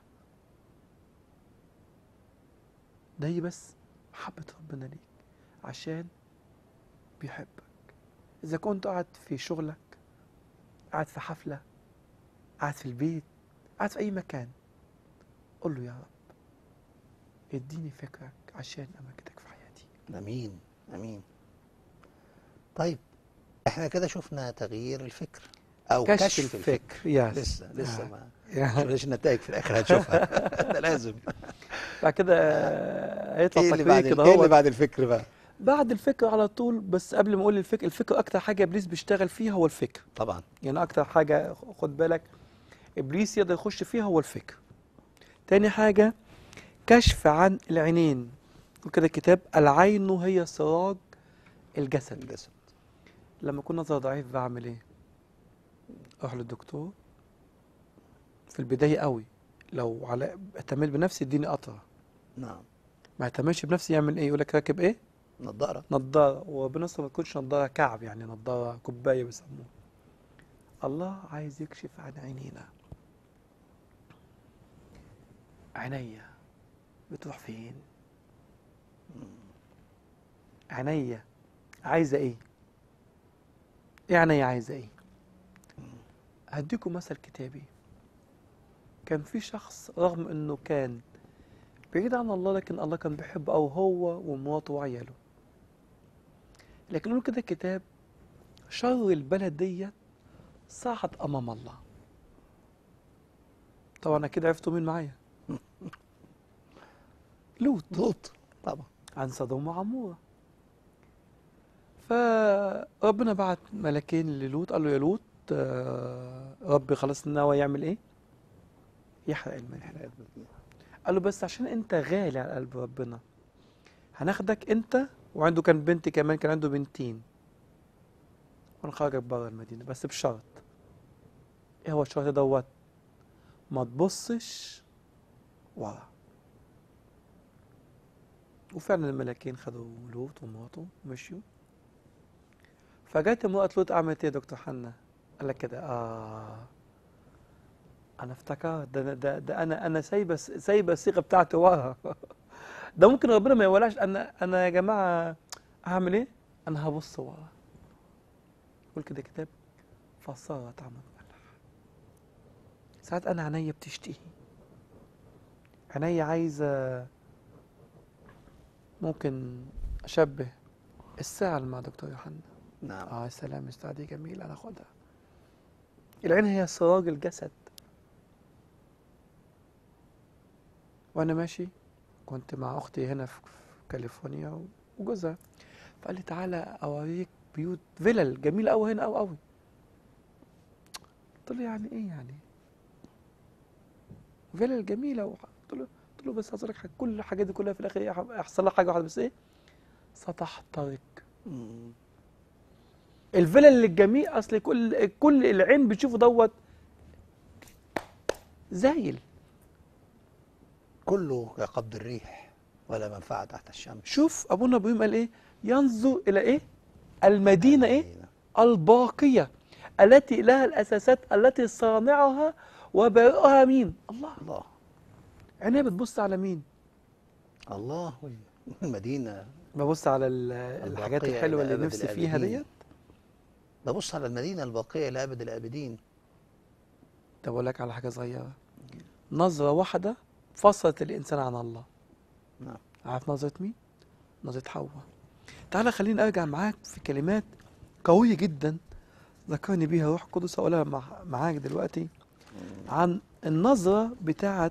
ده هي بس محبة ربنا ليك عشان بيحبك إذا كنت قاعد في شغلك قاعد في حفلة قاعد في البيت قاعد في أي مكان قول له يا رب اديني فكرك عشان أمجدك في حياتي امين امين طيب احنا كده شفنا تغيير الفكر او كشف, كشف الفكر يس لسه لسه آه. ما يعني شفناش النتائج في الاخر هتشوفها ده لازم بعد كده آه، هيطلع ايه اللي تقرير بعد كده ايه اللي هو بعد الفكر بقى بعد الفكر على طول بس قبل ما اقول الفكر الفكر اكتر حاجه ابليس بيشتغل فيها هو الفكر طبعا يعني اكتر حاجه خد بالك ابليس يقدر يخش فيها هو الفكر تاني حاجه كشف عن العينين وكده كتاب العين هي سراج الجسد الجسد لما اكون نظر ضعيف بعمل ايه اروح للدكتور في البدايه قوي لو على اهتميت بنفسي اديني قطره نعم ما اهتمش بنفسي يعمل ايه يقول لك راكب ايه نضاره نضاره وربنا يستر ما تكونش نضاره كعب يعني نضاره كوبايه بيسموها الله عايز يكشف عن عينينا عينيا بتروح فين عينيا عايزة ايه ايه عينيا عايزة ايه هديكم مثل كتابي كان في شخص رغم انه كان بعيد عن الله لكن الله كان بيحبه او هو ومراته وعياله لكن يقول كده الكتاب شر البلد ديت صعد امام الله طبعا اكيد عرفتوا مين معايا لوط لوط طبعا عن سدوم وعمورة فربنا بعت ملكين للوط قال له يا لوط آه، ربي خلاص ناوي يعمل ايه يحرق المدينة قال له بس عشان انت غالي على قلب ربنا هناخدك انت وعنده كان بنت كمان كان عنده بنتين ونخرجك بره المدينة بس بشرط ايه هو الشرط دوت ما تبصش ورا وفعلا الملاكين خدوا لوط ومراته ومشيوا فجت امرأة لوط عملت ايه يا دكتور حنا؟ قال لك كده اه انا افتكرت ده ده, ده انا انا سايبه سايبه الصيغه بتاعتي ورا ده ممكن ربنا ما يولاش انا انا يا جماعه هعمل ايه؟ انا هبص ورا يقول كده كتاب فصارت عمل ملح ساعات انا عينيا بتشتهي عينيا عايزه ممكن اشبه الساعه اللي مع دكتور يوحنا نعم اه يا سلام الساعه دي جميله انا اخدها العين هي سراج الجسد وانا ماشي كنت مع اختي هنا في في كاليفورنيا وجوزها فقال لي تعالى اوريك بيوت فيلل جميله قوي هنا قوي قوي قلت له يعني ايه يعني فيلل جميله وح- قلت له قلت له بس هقول لك حاجة، كل الحاجات دي كلها في الاخر إيه؟ هيحصل لها حاجه واحده بس ايه ستحترق مم. الفيلل الجميل اصل كل كل العين بتشوفه دوت زايل كله كقبض الريح ولا منفعة تحت الشمس شوف ابونا ابراهيم قال ايه ينظر الى ايه المدينه ايه الباقيه التي لها الاساسات التي صانعها وبارئها مين الله الله عينيها بتبص على مين الله المدينة ببص على ال- الحاجات الباقية الحلوه إلى اللي أبد نفسي فيها الآبدين. ديت ببص على المدينة الباقية لأبد الآبدين طب اقول لك على حاجه صغيره نظره واحده فصلت الانسان عن الله نعم عارف نظرة مين؟ نظرة حواء تعالى خليني ارجع معاك في كلمات قوية جدا ذكرني بيها روح القدس هقولها مع معاك دلوقتي عن النظرة بتاعت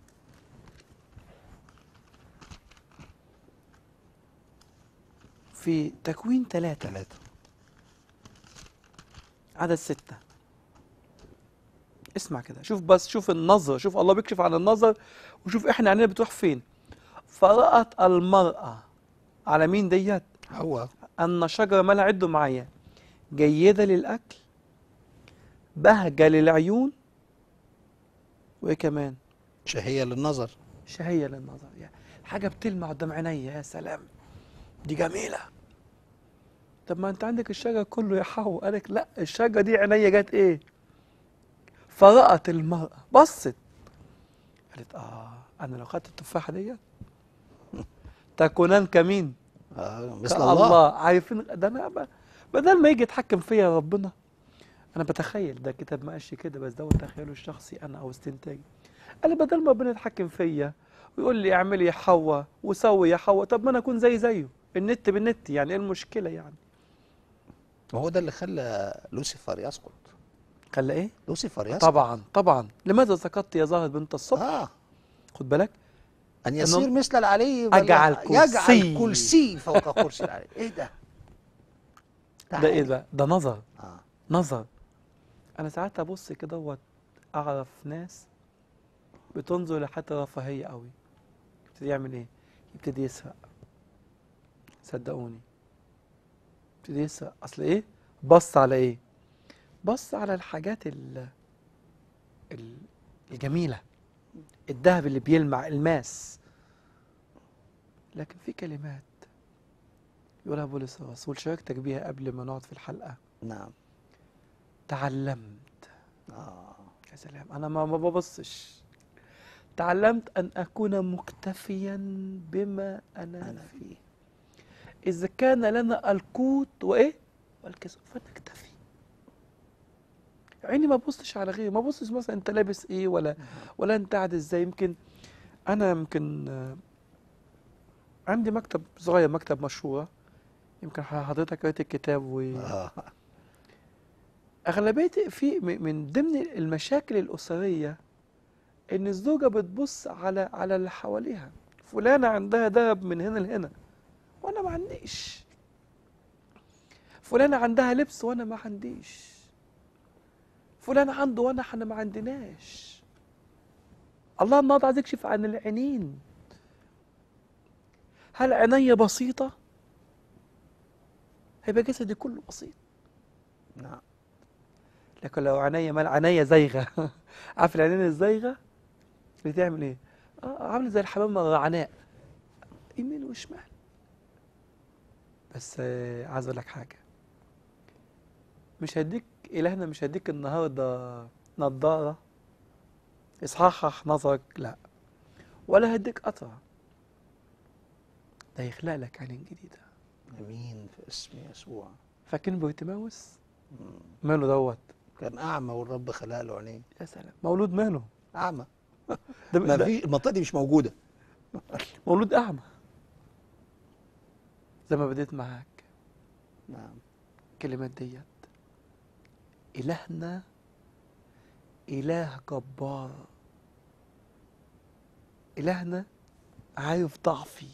في تكوين ثلاثة ثلاثة عدد ستة اسمع كده شوف بس شوف النظر شوف الله بيكشف عن النظر وشوف احنا عينينا بتروح فين فرأت المرأة على مين ديت هو أن شجرة مالها عدوا معايا جيدة للأكل بهجة للعيون وإيه كمان شهية للنظر شهية للنظر يعني حاجة بتلمع قدام عينيا يا سلام دي جميلة طب ما انت عندك الشجر كله يا حو قالك لا الشجرة دي عينيا جت ايه فرأت المرأة بصت قالت اه انا لو خدت التفاحة ديت تكونان كمين آه مثل الله. الله, الله عارفين ده انا ب- بدل ما يجي يتحكم فيا ربنا انا بتخيل ده كتاب ما قالش كده بس ده تخيله الشخصي انا او استنتاجي قال لي بدل ما ربنا يتحكم فيا ويقول لي اعملي يا حواء وسوي يا حواء طب ما انا اكون زي زيه النت بالنت يعني ايه المشكله يعني وهو ده اللي خلى لوسيفر يسقط خلى ايه لوسيفر يسقط طبعا طبعا لماذا سقطت يا زهرة بنت الصبح آه خد بالك أن يصير مثل العلي بل أجعل يجعل كرسي. كرسي فوق كرسي العلي إيه ده؟ ده ايه ده ده نظر آه. نظر انا ساعات ابص كده وات- اعرف ناس بتنظر لحياة الرفاهية قوي يبتدي يعمل ايه يبتدي يسرق صدقوني يبتدي يسرق اصل ايه بص على ايه بص على الحاجات ال ال- الجميلة الذهب اللي بيلمع الماس لكن في كلمات يقولها بولس الرسول شاركتك بيها قبل ما نقعد في الحلقة نعم تعلمت اه يا سلام انا ما ما ببصش تعلمت ان اكون مكتفيا بما انا, انا فيه فيه اذا كان لنا القوت وايه والكسب فنكتفي عيني ما ببصش على غيري ما ببصش مثلا انت لابس ايه ولا ولا انت قاعد ازاي يمكن انا يمكن آه، عندي مكتب صغير مكتب مشهورة يمكن حضرتك قريت الكتاب و اه أغلبية في م- من ضمن المشاكل الأسرية إن الزوجة بتبص على على اللي حواليها فلانة عندها دهب من هنا لهنا وأنا ما عنديش فلانة عندها لبس وأنا ما عنديش فلان عنده وأنا احنا ما عندناش الله النهارده عايز يكشف عن العينين هل عيني بسيطة؟ هيبقى جسدي كله بسيط نعم لكن لو عينيا مال عينيا زايغه عارف العينين الزايغه بتعمل ايه؟ اه عامله زي الحمام الرعناء يمين وشمال بس آه عايز اقول لك حاجه مش هديك الهنا مش هديك النهارده نضاره يصحح نظرك لا ولا هديك قطره ده يخلق لك عينين جديده امين في اسم يسوع فاكرين بورتيماوس مم. ماله دوت كان اعمى والرب خلق له عينين يا سلام مولود ماله اعمى ده, ما ده فيش المنطقه دي مش موجوده مولود أعمى زي ما بديت معاك نعم الكلمات ديت إلهنا إله جبار إلهنا عارف ضعفي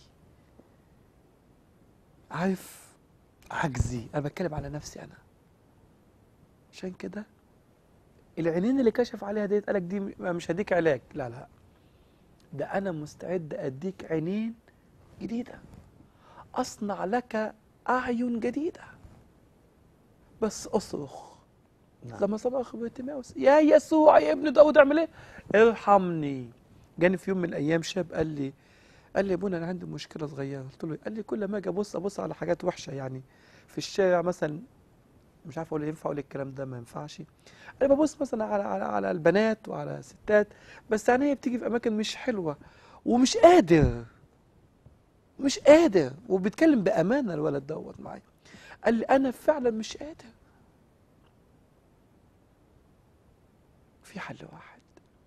عارف عجزي أنا بتكلم على نفسي أنا عشان كده العينين اللي كشف عليها ديت قالك دي م- مش هديك علاج لا لا ده أنا مستعد أديك عينين جديدة أصنع لك أعين جديدة بس أصرخ نعم لما صرخ بارتيماوس يا يسوع يا ابن داود اعمل ايه؟ ارحمني جاني في يوم من الايام شاب قال لي قال لي يا ابونا انا عندي مشكله صغيره قلت له قال لي كل ما اجي ابص ابص على حاجات وحشه يعني في الشارع مثلا مش عارف اقول ينفع اقول الكلام ده ما ينفعش انا ببص مثلا على على على البنات وعلى ستات بس يعني هي بتيجي في اماكن مش حلوه ومش قادر مش قادر وبيتكلم بامانه الولد دوت معايا قال لي انا فعلا مش قادر في حل واحد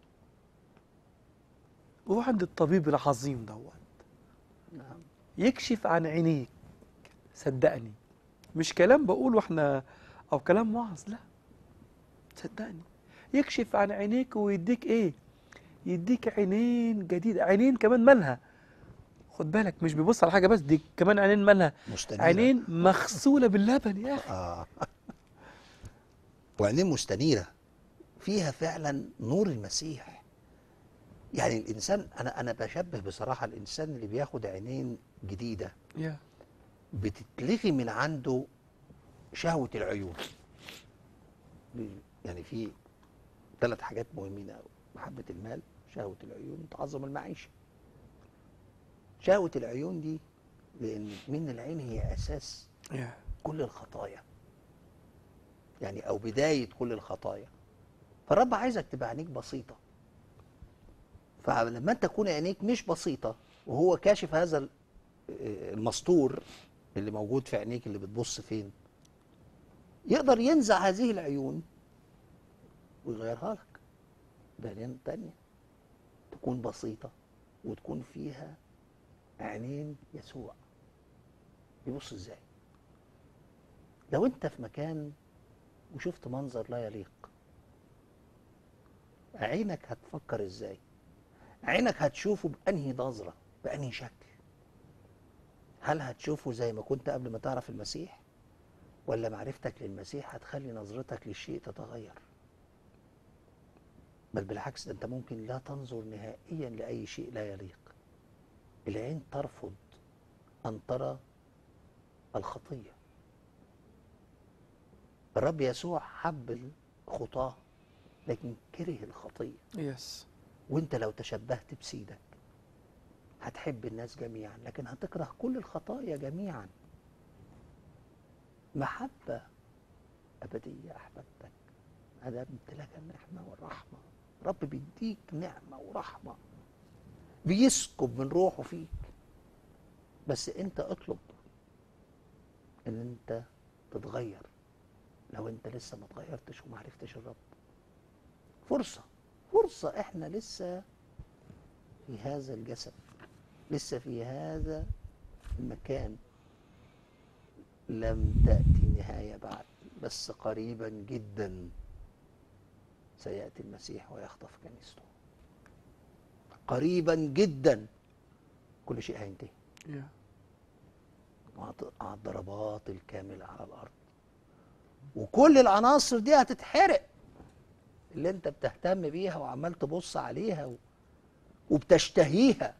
روح عند الطبيب العظيم دوت نعم يكشف عن عينيك صدقني مش كلام بقوله احنا او كلام وعظ لا صدقني يكشف عن عينيك ويديك ايه يديك عينين جديدة عينين كمان مالها خد بالك مش بيبص على حاجة بس دي كمان عينين مالها مستنيرة عينين مغسولة باللبن يا اخي اه وعينين مستنيرة فيها فعلا نور المسيح يعني الانسان انا انا بشبه بصراحة الانسان اللي بياخد عينين جديدة يا بتتلغي من عنده شهوة العيون ب- يعني في ثلاث حاجات مهمين قوي محبة المال شهوة العيون تعظم المعيشة شهوة العيون دي لأن من العين هي أساس يا كل الخطايا يعني او بدايه كل الخطايا فالرب عايزك تبقى عينيك بسيطه فلما انت تكون عينيك مش بسيطه وهو كاشف هذا ال- المستور اللي موجود في عينيك اللي بتبص فين يقدر ينزع هذه العيون ويغيرها لك بعينين تانية تكون بسيطة وتكون فيها عينين يسوع يبص ازاي لو انت في مكان وشفت منظر لا يليق عينك هتفكر ازاي عينك هتشوفه بأنهي نظرة بأنهي شكل هل هتشوفه زي ما كنت قبل ما تعرف المسيح ولا معرفتك للمسيح هتخلي نظرتك للشيء تتغير بل بالعكس ده انت ممكن لا تنظر نهائيا لأي شيء لا يليق العين ترفض أن ترى الخطية الرب يسوع حب الخطاة لكن كره الخطية يس وانت لو تشبهت بسيدك هتحب الناس جميعا لكن هتكره كل الخطايا جميعا محبة أبدية أحببتك هذا امتلاك النعمة والرحمة رب بيديك نعمة ورحمة بيسكب من روحه فيك بس انت اطلب ان انت تتغير لو انت لسه ما اتغيرتش وما عرفتش الرب فرصة فرصة احنا لسه في هذا الجسد لسه في هذا المكان لم تأتي النهاية بعد بس قريبا جدا سيأتي المسيح ويخطف كنيسته قريبا جدا كل شيء هينتهي يا. مع مع الضربات الكاملة على الأرض وكل العناصر دي هتتحرق اللي انت بتهتم بيها وعمال تبص عليها و... وبتشتهيها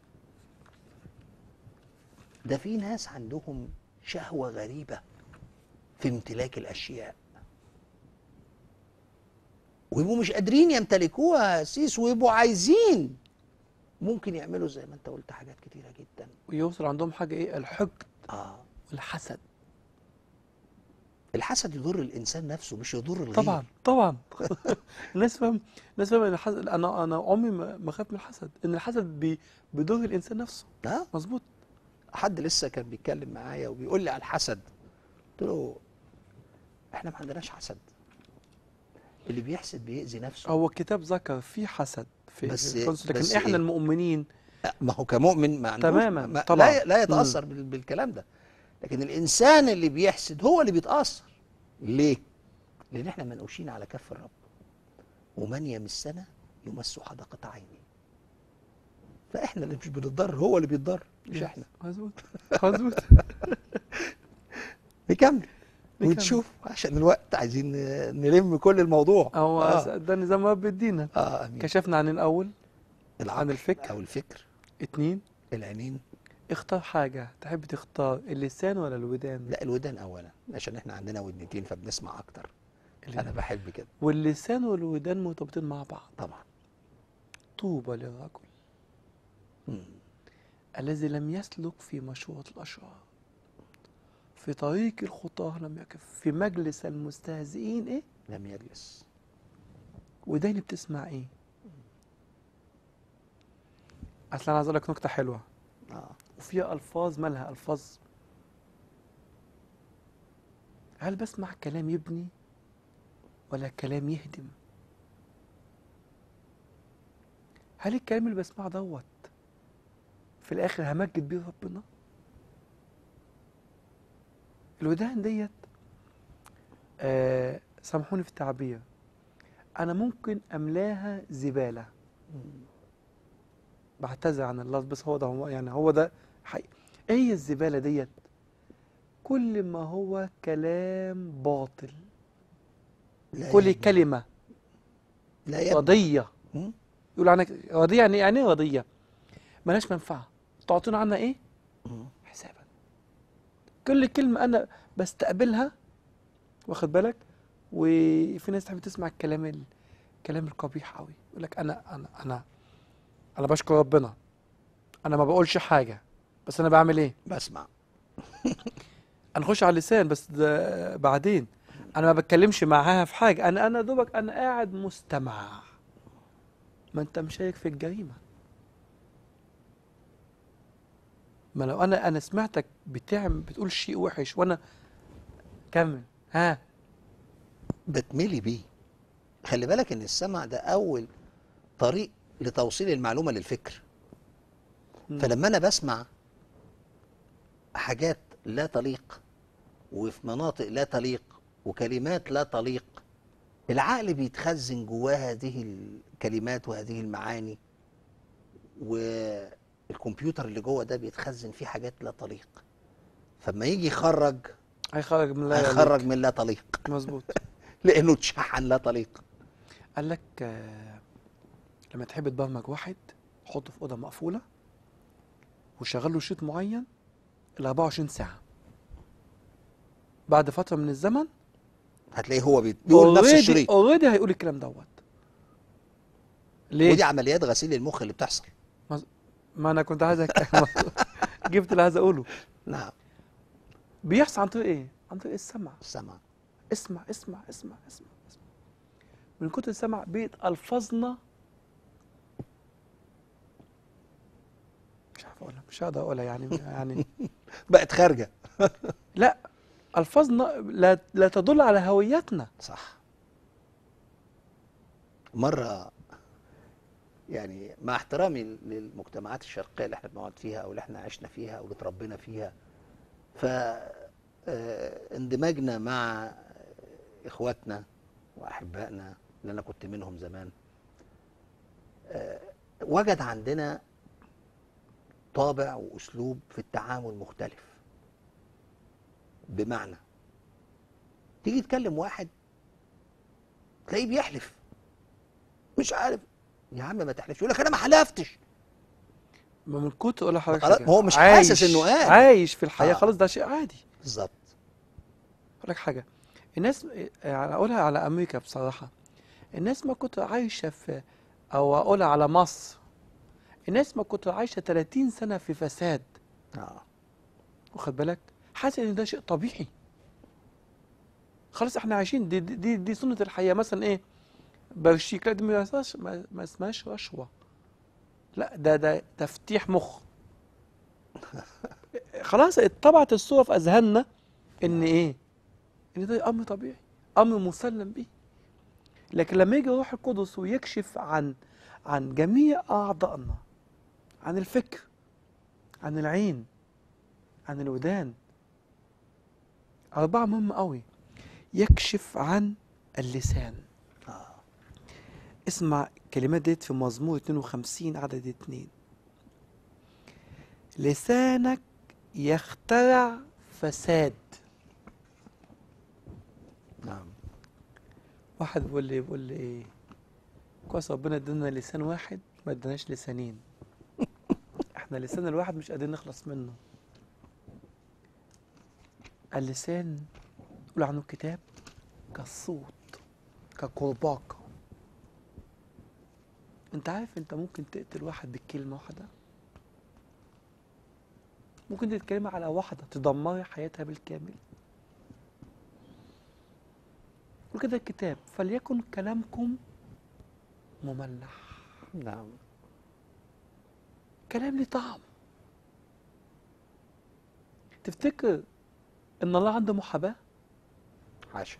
ده في ناس عندهم شهوة غريبة في امتلاك الأشياء ويبقوا مش قادرين يمتلكوها يا سيس ويبقوا عايزين ممكن يعملوا زي ما انت قلت حاجات كتيرة جدا ويوصل عندهم حاجة إيه الحقد اه والحسد الحسد يضر الانسان نفسه مش يضر الغير طبعا طبعا الناس فاهم الناس فاهم ان الحسد انا انا عمري ما ما اخاف من الحسد ان الحسد بي بيضر الانسان نفسه ها مظبوط حد لسه كان بيتكلم معايا وبيقول لي على الحسد قلت له احنا ما عندناش حسد اللي بيحسد بيأذي نفسه هو الكتاب ذكر في حسد في بس- في القدس، لكن بس احنا إيه؟ المؤمنين ما هو كمؤمن ما عندوش تماماً، ما طبعاً. لا لا يتأثر بال- بالكلام ده لكن الإنسان اللي بيحسد هو اللي بيتأثر ليه؟ لأن احنا منقوشين على كف الرب ومن يمسنا يمس حدقة عيني فاحنا اللي مش بنتضرر هو اللي بيتضرر مش احنا مظبوط مظبوط نكمل نكمل. ونشوف عشان الوقت عايزين نلم كل الموضوع هو اه, صدقني زي ما رب بيدينا آه امين كشفنا عن الاول العقل الفكر. او الفكر اتنين العينين اختار حاجة تحب تختار اللسان ولا الودان لا الودان اولا عشان احنا عندنا ودنتين فبنسمع اكتر اللي- انا بحب كده واللسان والودان مرتبطين مع بعض طبعا طوبى للرجل مم. الذي لم يسلك في مشورة الأشرار في طريق الخطاه لم يقف في مجلس المستهزئين ايه لم يجلس وداني بتسمع ايه اصل انا عايز اقول لك نكته حلوه اه وفيها الفاظ مالها الفاظ هل بسمع كلام يبني ولا كلام يهدم هل الكلام اللي بسمعه دوت في الاخر همجد بيه ربنا الودان ديت آه سامحوني في التعبير انا ممكن املاها زباله مم. بعتذر عن اللفظ بس هو ده هو يعني هو ده حقيقي ايه هي الزباله ديت كل ما هو كلام باطل لا كل يبني. كلمه لا يبني. رضيه مم. يقول عنك رضيه يعني يعني ايه رضيه ملهاش منفعه تعطينا عنها ايه مم. حسابا كل كلمه انا بستقبلها واخد بالك وفي ناس تحب تسمع الكلام ال- الكلام القبيح قوي يقول لك انا انا انا انا بشكر ربنا انا ما بقولش حاجه بس انا بعمل ايه بسمع انا اخش على اللسان بس ده بعدين انا ما بتكلمش معاها في حاجه انا انا دوبك انا قاعد مستمع ما انت مشارك في الجريمه ما لو انا انا سمعتك بتعمل بتقول شيء وحش وانا كمل ها بتملي بيه خلي بالك ان السمع ده اول طريق لتوصيل المعلومه للفكر مم. فلما انا بسمع حاجات لا تليق وفي مناطق لا تليق وكلمات لا تليق العقل بيتخزن جواه هذه الكلمات وهذه المعاني والكمبيوتر اللي جوه ده بيتخزن فيه حاجات لا تليق فما يجي يخرج هيخرج من لا هيخرج يليق. من لا تليق مظبوط لانه اتشحن لا تليق قال لك آه، لما تحب تبرمج واحد حطه في اوضه مقفوله وشغل له شريط معين ال 24 ساعه بعد فتره من الزمن هتلاقيه هو بي- بيقول نفس already- الشريط already هيقول الكلام دوت ليه؟ ودي عمليات غسيل المخ اللي بتحصل ما انا كنت عايز أك- جبت اللي عايز اقوله نعم بيحصل عن طريق ايه؟ عن طريق السمع السمع اسمع اسمع اسمع اسمع, اسمع. من كتر السمع بقت الفاظنا مش عارف اقولها مش هقدر اقولها يعني يعني بقت خارجه لا الفاظنا لا لا تدل على هويتنا صح مرة يعني مع احترامي للمجتمعات الشرقية اللي احنا بنقعد فيها او اللي احنا عشنا فيها او اللي اتربينا فيها ف آه، اندماجنا مع اخواتنا واحبائنا اللي انا كنت منهم زمان آه، وجد عندنا طابع واسلوب في التعامل مختلف بمعنى تيجي تكلم واحد تلاقيه بيحلف مش عارف يا عم ما تحلفش يقول لك انا ما حلفتش ما من كتر اقول لحضرتك خلاص، حاجة. هو مش عايش- حاسس إنه قاعد. عايش في الحياه آه. خلاص ده شيء عادي بالظبط اقول لك حاجه الناس يعني اقولها على امريكا بصراحه الناس ما كنت عايشه في او اقولها على مصر الناس ما كنت عايشه 30 سنه في فساد اه واخد بالك حاسس ان ده شيء طبيعي خلاص احنا عايشين دي دي دي, دي سنه الحياه مثلا ايه برشيك لا دي ما اسمهاش ما ما اسمهاش رشوه لا ده ده تفتيح مخ خلاص اتطبعت الصوره في اذهاننا ان ايه ان ده امر طبيعي امر مسلم به لكن لما يجي الروح القدس ويكشف عن عن جميع اعضائنا عن الفكر عن العين عن الودان أربعة مهمة قوي يكشف عن اللسان اه اسمع الكلمات ديت في مزمور 52 عدد اتنين لسانك يخترع فساد نعم واحد بيقول لي بيقول لي ايه كويس ربنا ادانا لسان واحد ما اداناش لسانين احنا لسان الواحد مش قادرين نخلص منه اللسان يقول عنه الكتاب كالصوت كقرباق انت عارف انت ممكن تقتل واحد بكلمة واحدة ممكن تتكلم على واحدة تدمري حياتها بالكامل وكده الكتاب فليكن كلامكم مملح نعم كلام ليه طعم تفتكر ان الله عنده محاباه حاشا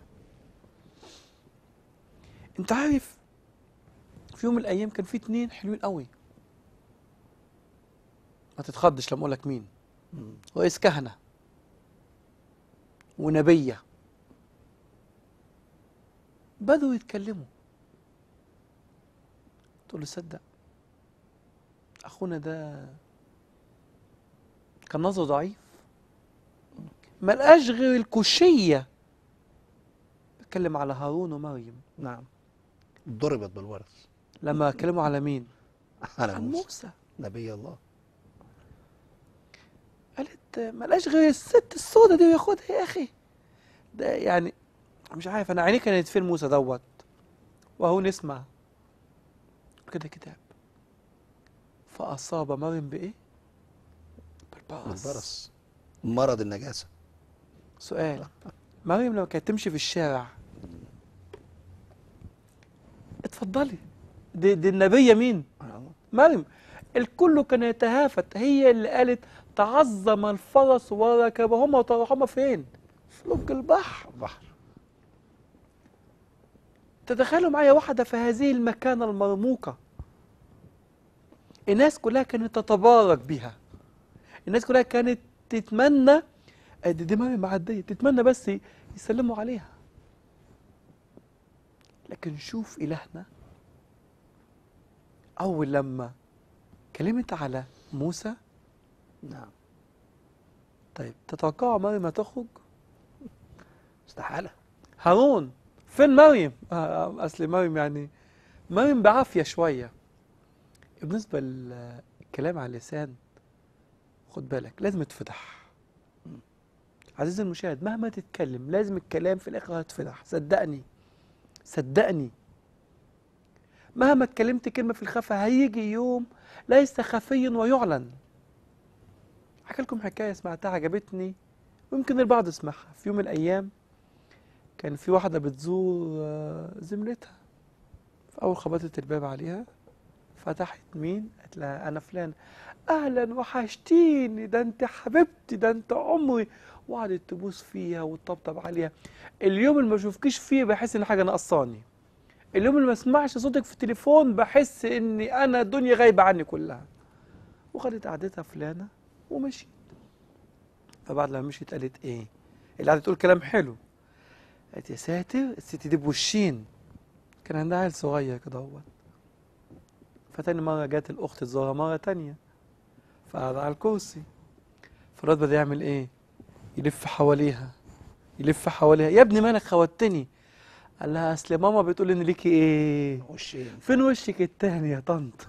انت عارف في يوم من الايام كان في اتنين حلوين قوي ما تتخضش لما اقول لك مين مم. رئيس كهنه ونبيه بدوا يتكلموا تقول له صدق اخونا ده كان نظره ضعيف ما لقاش غير الكوشيه بتكلم على هارون ومريم نعم ضربت بالورث لما اتكلموا على مين على عن موسى موسى نبي الله قالت ما لقاش غير الست السوداء دي وياخدها يا اخي ده يعني مش عارف انا عيني كانت فين موسى دوت وهو نسمع كده كتاب فاصاب مريم بايه بالبرص البرص مرض النجاسة سؤال مريم لما كانت تمشي في الشارع اتفضلي دي, دي النبيه مين آه. مريم الكل كان يتهافت هي اللي قالت تعظم الفرس وركبهما وطرحهما فين؟ في لج البحر بحر تتخيلوا معايا واحدة في هذه المكانة المرموقة الناس كلها كانت تتبارك بها الناس كلها كانت تتمنى آه دي, دي مريم معدية تتمنى بس يسلموا عليها لكن شوف إلهنا أول لما كلمت على موسى نعم طيب تتوقعوا مريم هتخرج؟ استحالة هارون فين مريم؟ آه، آه، اصل مريم يعني مريم بعافيه شويه بالنسبه للكلام على اللسان خد بالك لازم يتفتح عزيزي المشاهد مهما تتكلم لازم الكلام في الاخر هيتفتح صدقني صدقني مهما اتكلمت كلمه في الخفا هيجي يوم ليس خفيا ويعلن احكي لكم حكايه سمعتها عجبتني ويمكن البعض يسمعها في يوم من الايام كان في واحدة بتزور آه، زميلتها فأول خبطت الباب عليها فتحت مين؟ قالت لها أنا فلان أهلا وحشتيني ده أنت حبيبتي ده أنت عمري وقعدت تبوس فيها وتطبطب عليها اليوم اللي ما اشوفكيش فيه بحس ان حاجه ناقصاني اليوم اللي ما اسمعش صوتك في التليفون بحس اني انا الدنيا غايبه عني كلها وخدت قعدتها فلانه ومشيت فبعد لما مشيت قالت ايه اللي قعدت تقول كلام حلو قالت يا ساتر الست دي بوشين كان عندها عيل صغير كده هو فتاني مرة جت الأخت تزورها مرة تانية فقعد على الكرسي فالواد بدأ يعمل إيه؟ يلف حواليها يلف حواليها يا ابني مالك خوتني قال لها أصل ماما بتقول إن ليكي إيه؟ وشين فين وشك التاني يا طنط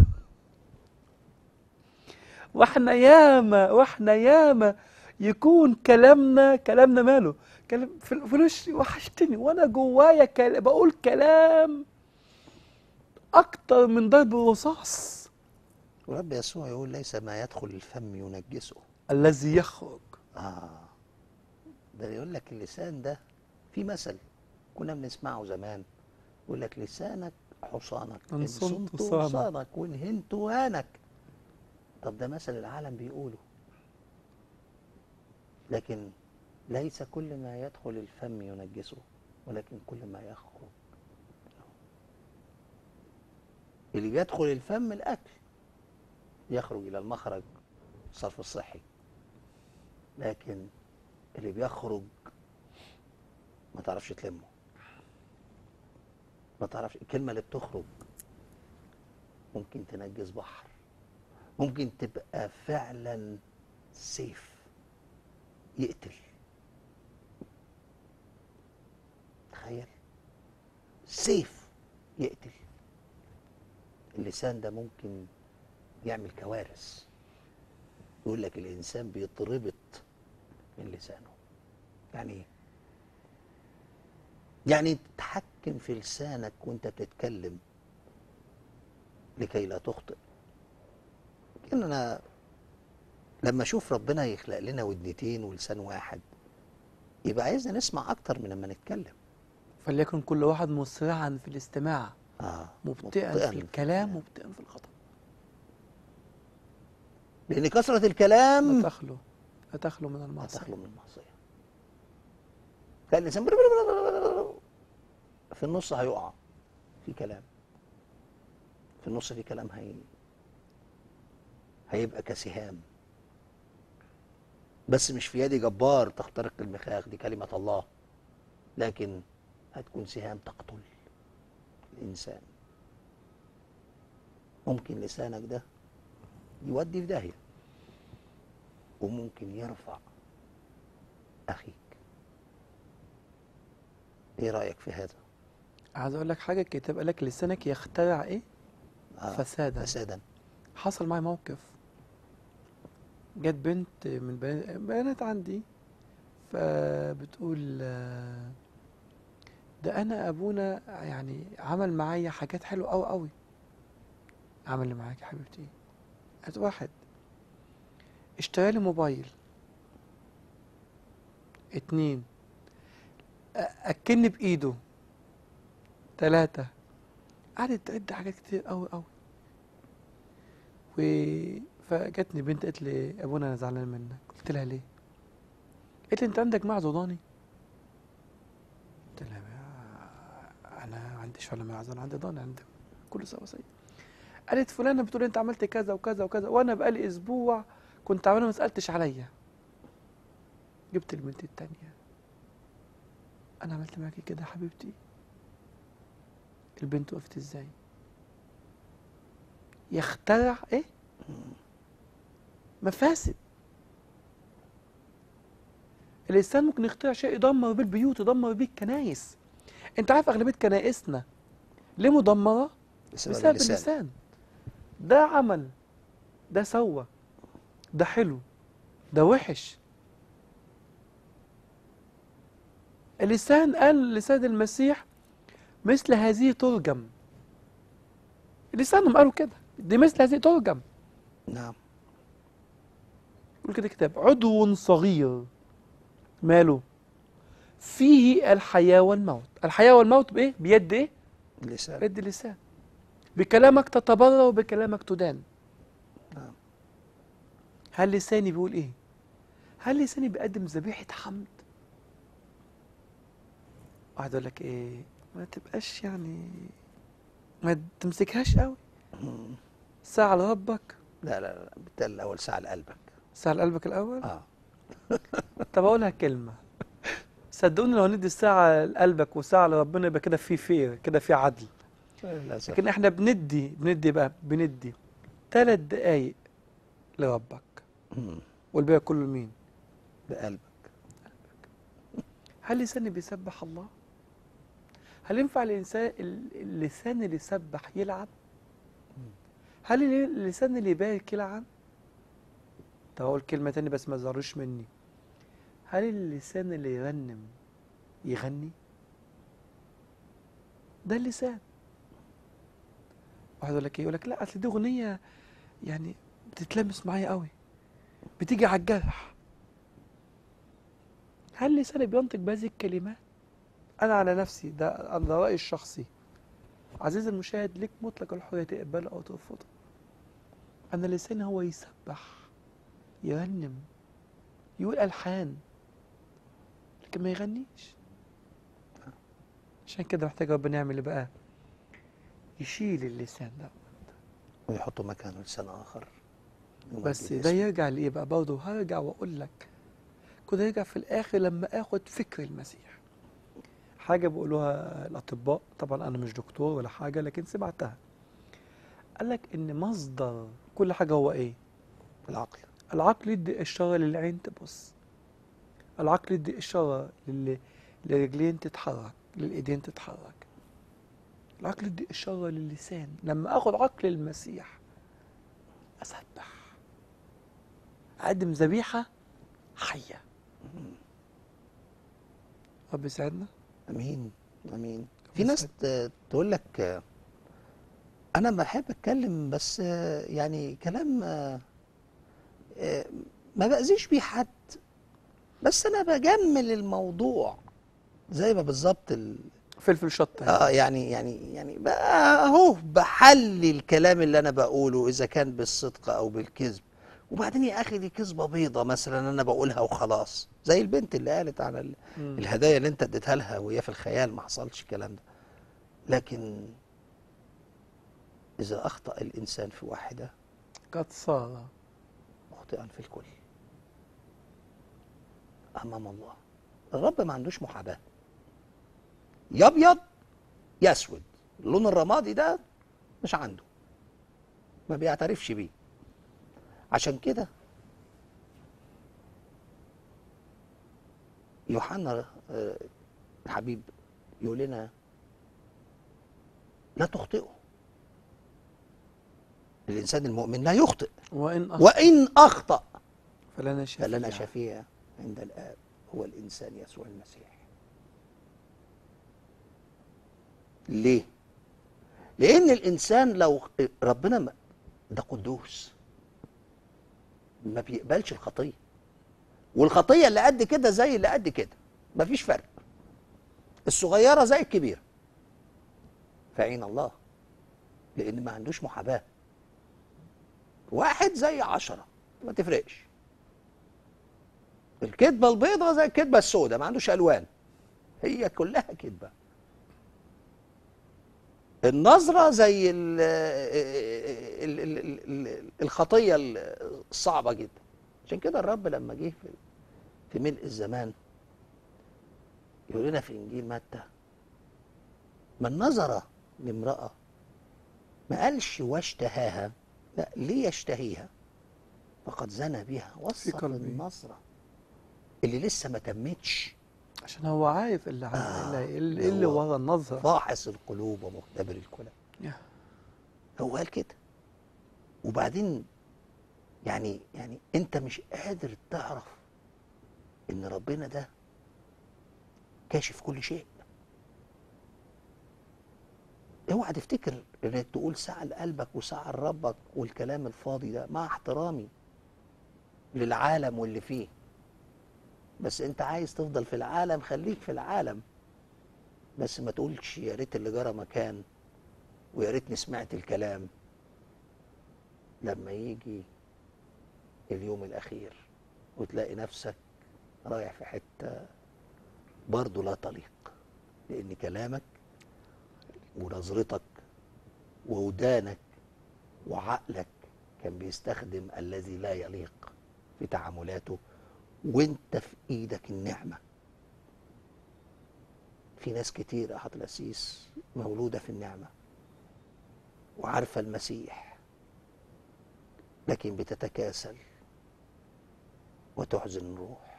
واحنا ياما واحنا ياما يكون كلامنا كلامنا ماله كلام في في الوش وحشتني وانا جوايا كل... بقول كلام اكتر من ضرب الرصاص ورب يسوع يقول ليس ما يدخل الفم ينجسه الذي يخرج اه ده يقول لك اللسان ده في مثل كنا بنسمعه زمان يقول لك لسانك حصانك إن ان صنت صنت صانك. صانك وان هنت هانك طب ده مثل العالم بيقوله لكن ليس كل ما يدخل الفم ينجسه ولكن كل ما يخرج اللي بيدخل الفم الاكل يخرج الى المخرج الصرف الصحي لكن اللي بيخرج ما تعرفش تلمه ما تعرفش الكلمة اللي بتخرج ممكن تنجس بحر ممكن تبقى فعلا سيف يقتل تخيل سيف يقتل اللسان ده ممكن يعمل كوارث يقول لك الانسان بيتربط من لسانه يعني ايه يعني تتحكم في لسانك وانت بتتكلم لكي لا تخطئ لكن انا لما اشوف ربنا يخلق لنا ودنتين ولسان واحد يبقى عايزنا نسمع اكتر من لما نتكلم فليكن كل واحد مسرعا في الاستماع اه مبطئا في الكلام مبطئا في الخطأ لان كثره الكلام لا تخلو لا تخلو من لا المعصية تخلو من المعصيه كان الانسان في النص هيقع في كلام في النص في كلام هي هيبقى كسهام بس مش في يد جبار تخترق المخاخ دي كلمة الله لكن هتكون سهام تقتل الإنسان ممكن لسانك ده يودي في داهية وممكن يرفع أخيك إيه رأيك في هذا؟ عايز اقول لك حاجه الكتاب قال لك لسانك يخترع ايه آه، فسادا فسادا حصل معي موقف جت بنت من بنات بنات عندي فبتقول آه، ده انا ابونا يعني عمل معايا حاجات حلوه قوي قوي عمل اللي معاك يا حبيبتي قالت واحد اشترى لي موبايل اتنين أ- اكلني بايده تلاتة قعدت تعد حاجات كتير قوي قوي و فجاتني بنت قالت لي ابونا انا زعلان منك قلت لها ليه قالت لي انت عندك معز ضاني قلت لها "ما- انا ما عنديش ولا معز انا عندي ضاني عندي كله سوا قالت فلانه بتقول انت عملت كذا وكذا وكذا وانا بقالي اسبوع كنت عامله ما سالتش عليا جبت البنت التانية انا عملت معاكي كده يا حبيبتي البنت وقفت ازاي يخترع ايه مفاسد الانسان ممكن يخترع شيء يدمر بيه البيوت يدمر بيه الكنايس انت عارف اغلبيه كنائسنا ليه مدمره بسبب بسبب اللسان اللسان ده عمل ده سوى ده حلو ده وحش اللسان قال لسيد المسيح مثل هذه ترجم لسانهم قالوا كده دي مثل هذه ترجم نعم يقول كده كتاب عضو صغير ماله فيه الحياة والموت الحياة والموت بإيه؟ بيد إيه؟ اللسان بيد اللسان بكلامك تتبرر وبكلامك تدان نعم. هل لساني بيقول ايه هل لساني بيقدم ذبيحة حمد واحد يقول لك ايه ما تبقاش يعني ما تمسكهاش قوي ساعة لربك لا لا لا بالتالي الاول ساعه لقلبك ساعة لقلبك الأول اه طب أقولها كلمة صدقوني لو ندي ساعة لقلبك وساعة لربنا يبقى كده في فير كده في عدل للاسف لكن احنا بندي بندي بقى بندي ثلاث دقايق لربك مم. والباقي كله لمين؟ بقلبك هل لساني بيسبح الله؟ هل ينفع الإنسان اللسان اللي يسبح يلعن؟ هل اللسان اللي يبارك يلعن؟ طب أقول كلمة تاني بس ما تزعلوش مني هل اللسان اللي يرنم يغني؟ ده اللسان واحد يقول لك ايه؟ يقول لك لا اصل دي اغنيه يعني بتتلمس معايا قوي بتيجي على الجرح هل لساني بينطق بهذه الكلمات؟ أنا على نفسي ده ده رأيي الشخصي عزيزي المشاهد ليك مطلق الحرية تقبله أو ترفضه أنا لساني هو يسبح يرنم يقول ألحان لكن ما يغنيش عشان كده محتاج ربنا يعمل إيه بقى يشيل اللسان ده ويحطوا مكانه لسان اخر بس يمجد ده اسمه. يرجع لإيه بقى برضه هرجع وأقول لك كده يرجع في الآخر لما آخد فكر المسيح حاجة بيقولوها الأطباء طبعا أنا مش دكتور ولا حاجة لكن سمعتها قال لك إن مصدر كل حاجة هو إيه؟ العقل العقل يدي إشارة للعين تبص العقل يدي إشارة لل... للرجلين تتحرك للإيدين تتحرك العقل يدي إشارة للسان لما آخد عقل المسيح أسبح أقدم ذبيحة حية رب يساعدنا امين امين في ناس ت- تقول لك آه، انا بحب اتكلم بس آه، يعني كلام آه، آه، ما باذيش بيه حد بس انا بجمل الموضوع زي ما بالظبط ال... فلفل شطة اه يعني يعني يعني بقى اهو بحلي الكلام اللي انا بقوله اذا كان بالصدق او بالكذب وبعدين يا اخي دي كذبه بيضه مثلا انا بقولها وخلاص زي البنت اللي قالت على ال... مم. الهدايا اللي انت اديتها لها وهي في الخيال ما حصلش الكلام ده لكن اذا اخطا الانسان في واحده قد صار مخطئا في الكل امام الله الرب ما عندوش محاباه يا ابيض يا اسود اللون الرمادي ده مش عنده ما بيعترفش بيه عشان كده يوحنا آه، الحبيب يقول لنا لا تخطئوا الانسان المؤمن لا يخطئ وإن أخطأ وان اخطأ فلنا شفيع فلنا شفيع عند الآب هو الإنسان يسوع المسيح ليه؟ لأن الإنسان لو ربنا ما- ده قدوس ما بيقبلش الخطية والخطية اللي قد كده زي اللي قد كده مفيش فرق الصغيرة زي الكبيرة في عين الله لأن ما عندوش محاباة واحد زي عشرة ما تفرقش الكذبة البيضة زي الكذبة السوداء ما عندوش ألوان هي كلها كذبة النظرة زي ال ال ال ال ال الخطية الصعبة جدا عشان كده الرب لما جه في في ملء الزمان يقول لنا في إنجيل متى من نظر لامرأة ما قالش واشتهاها لا ليه يشتهيها فقد زنى بها وصف قلبه. النظرة اللي لسه ما تمتش عشان هو عارف اللي عارف آه، اللي, اللي, اللي هو ورا النظرة فاحص القلوب ومختبر الكلى يا. هو قال كده وبعدين يعني يعني انت مش قادر تعرف ان ربنا ده كاشف كل شيء اوعى تفتكر انك تقول ساعة لقلبك وساعة لربك والكلام الفاضي ده مع احترامي للعالم واللي فيه بس انت عايز تفضل في العالم خليك في العالم بس ما تقولش يا ريت اللي جرى مكان ويا ريتني سمعت الكلام لما يجي اليوم الأخير وتلاقي نفسك رايح في حتة برضه لا تليق لأن كلامك ونظرتك وودانك وعقلك كان بيستخدم الذي لا يليق في تعاملاته وانت في ايدك النعمة في ناس كتير يا حضرة الأسيس مولودة في النعمة وعارفة المسيح لكن بتتكاسل وتحزن الروح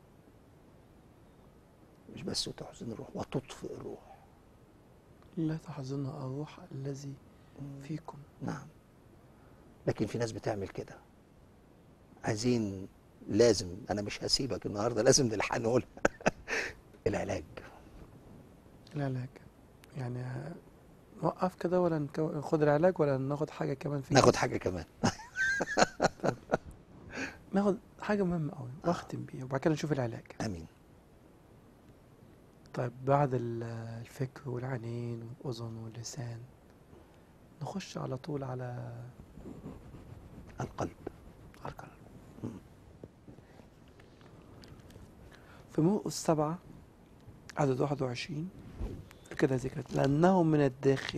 مش بس وتحزن الروح وتطفئ الروح لا تحزن الروح الذي فيكم نعم لكن في ناس بتعمل كده عايزين لازم انا مش هسيبك النهارده لازم نلحق نقولها العلاج العلاج يعني ه- نوقف كده ولا نكو- ناخد العلاج ولا ناخد حاجة كمان في ناخد حاجه كمان ناخد حاجة مهمة قوي واختم بيها وبعد كده نشوف العلاج امين طيب بعد ال- الفكر والعينين والأذن واللسان نخش على طول على القلب على القلب في مرقس السبعة عدد 21 كده ذكرت لأنه من الداخل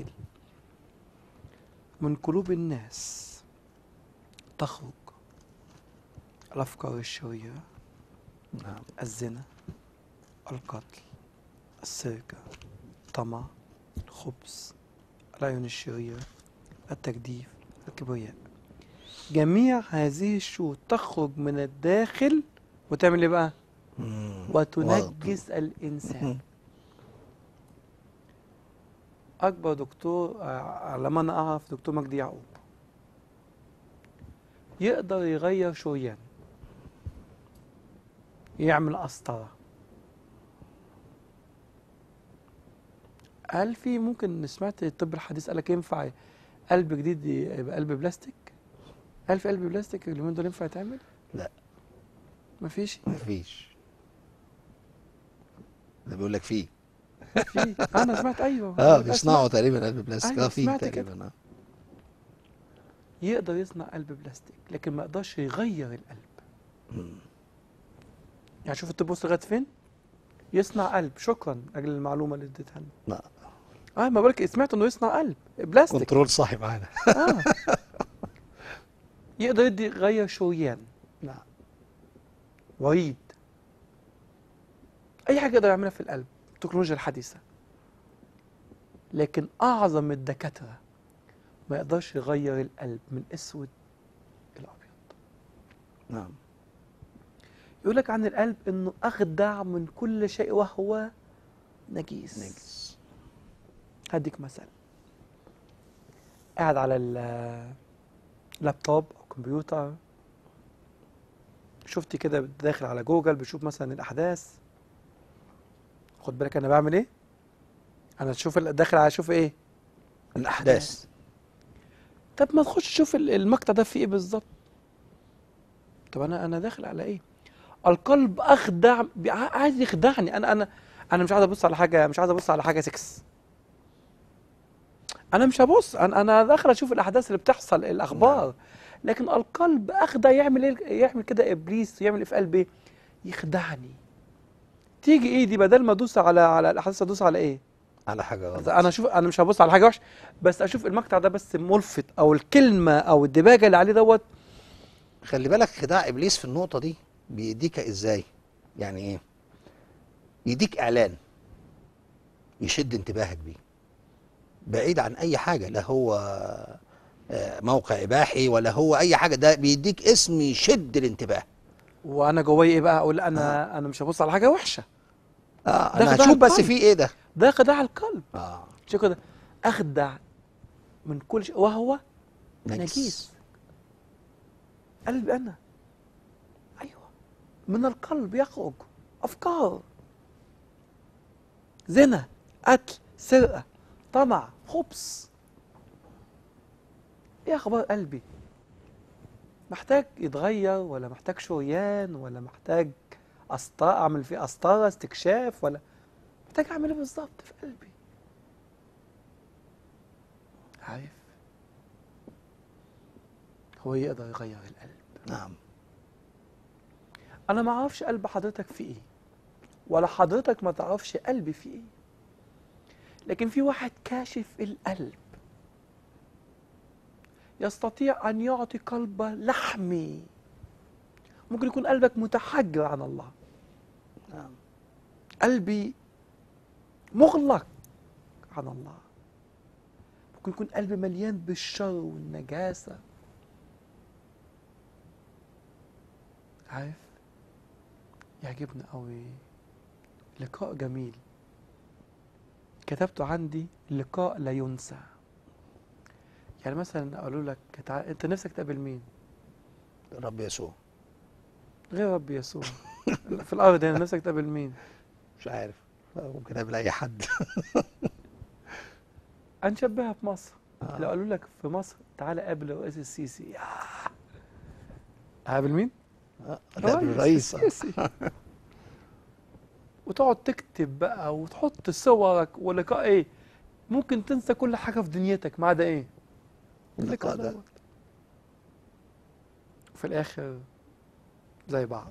من قلوب الناس تخرج الأفكار الشريرة نعم الزنا القتل السرقة الطمع الخبث العيون الشريرة التجديف الكبرياء جميع هذه الشهود تخرج من الداخل وتعمل ايه بقى؟ مم. وتنجس الإنسان أكبر دكتور آه، على ما أنا أعرف دكتور مجدي يعقوب يقدر يغير شريان يعمل قسطرة هل في ممكن سمعت الطب الحديث قالك ينفع قلب جديد يبقى قلب بلاستيك؟ هل في قلب بلاستيك اليومين دول ينفع يتعمل؟ لا. مفيش مفيش ده بيقول لك فيه في انا سمعت ايوه اه أنا بيصنعوا سمعت. تقريبا قلب بلاستيك أيوة، اه فيه سمعت كده. تقريبا اه يقدر يصنع قلب بلاستيك لكن ما يقدرش يغير القلب مم. يعني شوف الطب وصل لغايه فين يصنع قلب شكرا لاجل المعلومه اللي اديتها لنا لا اه ما بالك سمعت انه يصنع قلب بلاستيك كنترول صاحي معانا اه يقدر يدي يغير شريان نعم وريد اي حاجه يقدر يعملها في القلب التكنولوجيا الحديثه لكن اعظم الدكاتره ما يقدرش يغير القلب من اسود الى ابيض نعم يقول لك عن القلب انه اخدع من كل شيء وهو نجيس نجس هديك مثل قاعد على ال- اللابتوب او الكمبيوتر شفت كده داخل على جوجل بشوف مثلا الاحداث خد بالك انا بعمل ايه انا تشوف ال- داخل على اشوف ايه الاحداث طب ما تخش شوف ال- المقطع ده فيه ايه بالظبط طب انا انا داخل على ايه القلب اخدع بي- ع- عايز يخدعني انا انا انا مش عايز ابص على حاجه مش عايز ابص على حاجه سكس انا مش هبص انا انا داخل اشوف الاحداث اللي بتحصل الاخبار لكن القلب اخدع يعمل ايه يعمل كده ابليس يعمل ايه في قلبي يخدعني تيجي ايدي بدل ما ادوس على على الاحداث ادوس على ايه على حاجه غلط انا اشوف انا مش هبص على حاجه وحشه بس اشوف المقطع ده بس ملفت او الكلمه او الدباجه اللي عليه دوت خلي بالك خداع ابليس في النقطه دي بيديك ازاي يعني ايه يديك اعلان يشد انتباهك بيه بعيد عن اي حاجه لا هو آه، موقع اباحي ولا هو اي حاجه ده بيديك اسم يشد الانتباه وانا جوايا ايه بقى اقول انا انا مش هبص على حاجه وحشه اه ده انا خداع هشوف بس القلب. في ايه ده ده خداع القلب اه شو كده اخدع من كل شيء وهو نجس, نجيس قلبي انا ايوه من القلب يخرج افكار زنا قتل سرقه طمع خبث ايه اخبار قلبي محتاج يتغير ولا محتاج شريان ولا محتاج أسطار اعمل فيه قسطره استكشاف ولا محتاج اعمل ايه بالظبط في قلبي هو يقدر يغير القلب نعم انا ما اعرفش قلب حضرتك في ايه ولا حضرتك ما تعرفش قلبي في ايه لكن في واحد كاشف القلب يستطيع ان يعطي قلب لحمي ممكن يكون قلبك متحجر عن الله نعم قلبي مغلق عن الله ممكن يكون قلبي مليان بالشر والنجاسة عارف يعجبني قوي لقاء جميل كتبته عندي لقاء لا ينسى يعني مثلا قالوا لك تع... انت نفسك تقابل مين الرب يسوع غير رب يسوع في الارض هنا نفسك تقابل مين مش عارف ممكن اقابل اي حد هنشبهها في مصر آه. لو قالوا لك في مصر تعالى قابل الرئيس السيسي يا قابل مين؟ آه، اقابل الرئيس السيسي وتقعد تكتب بقى وتحط صورك ولقاء ايه ممكن تنسى كل حاجه في دنيتك ما عدا ايه؟ اللقاء ده دوت. وفي الاخر زي بعض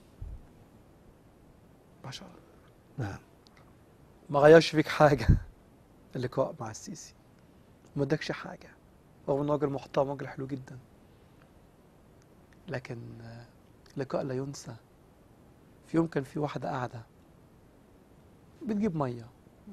بشر نعم ما غيرش فيك حاجه اللقاء مع السيسي ما ادكش حاجه رغم انه راجل محترم راجل حلو جدا لكن آه، لقاء لا ينسى في يوم كان في واحده قاعده بتجيب ميه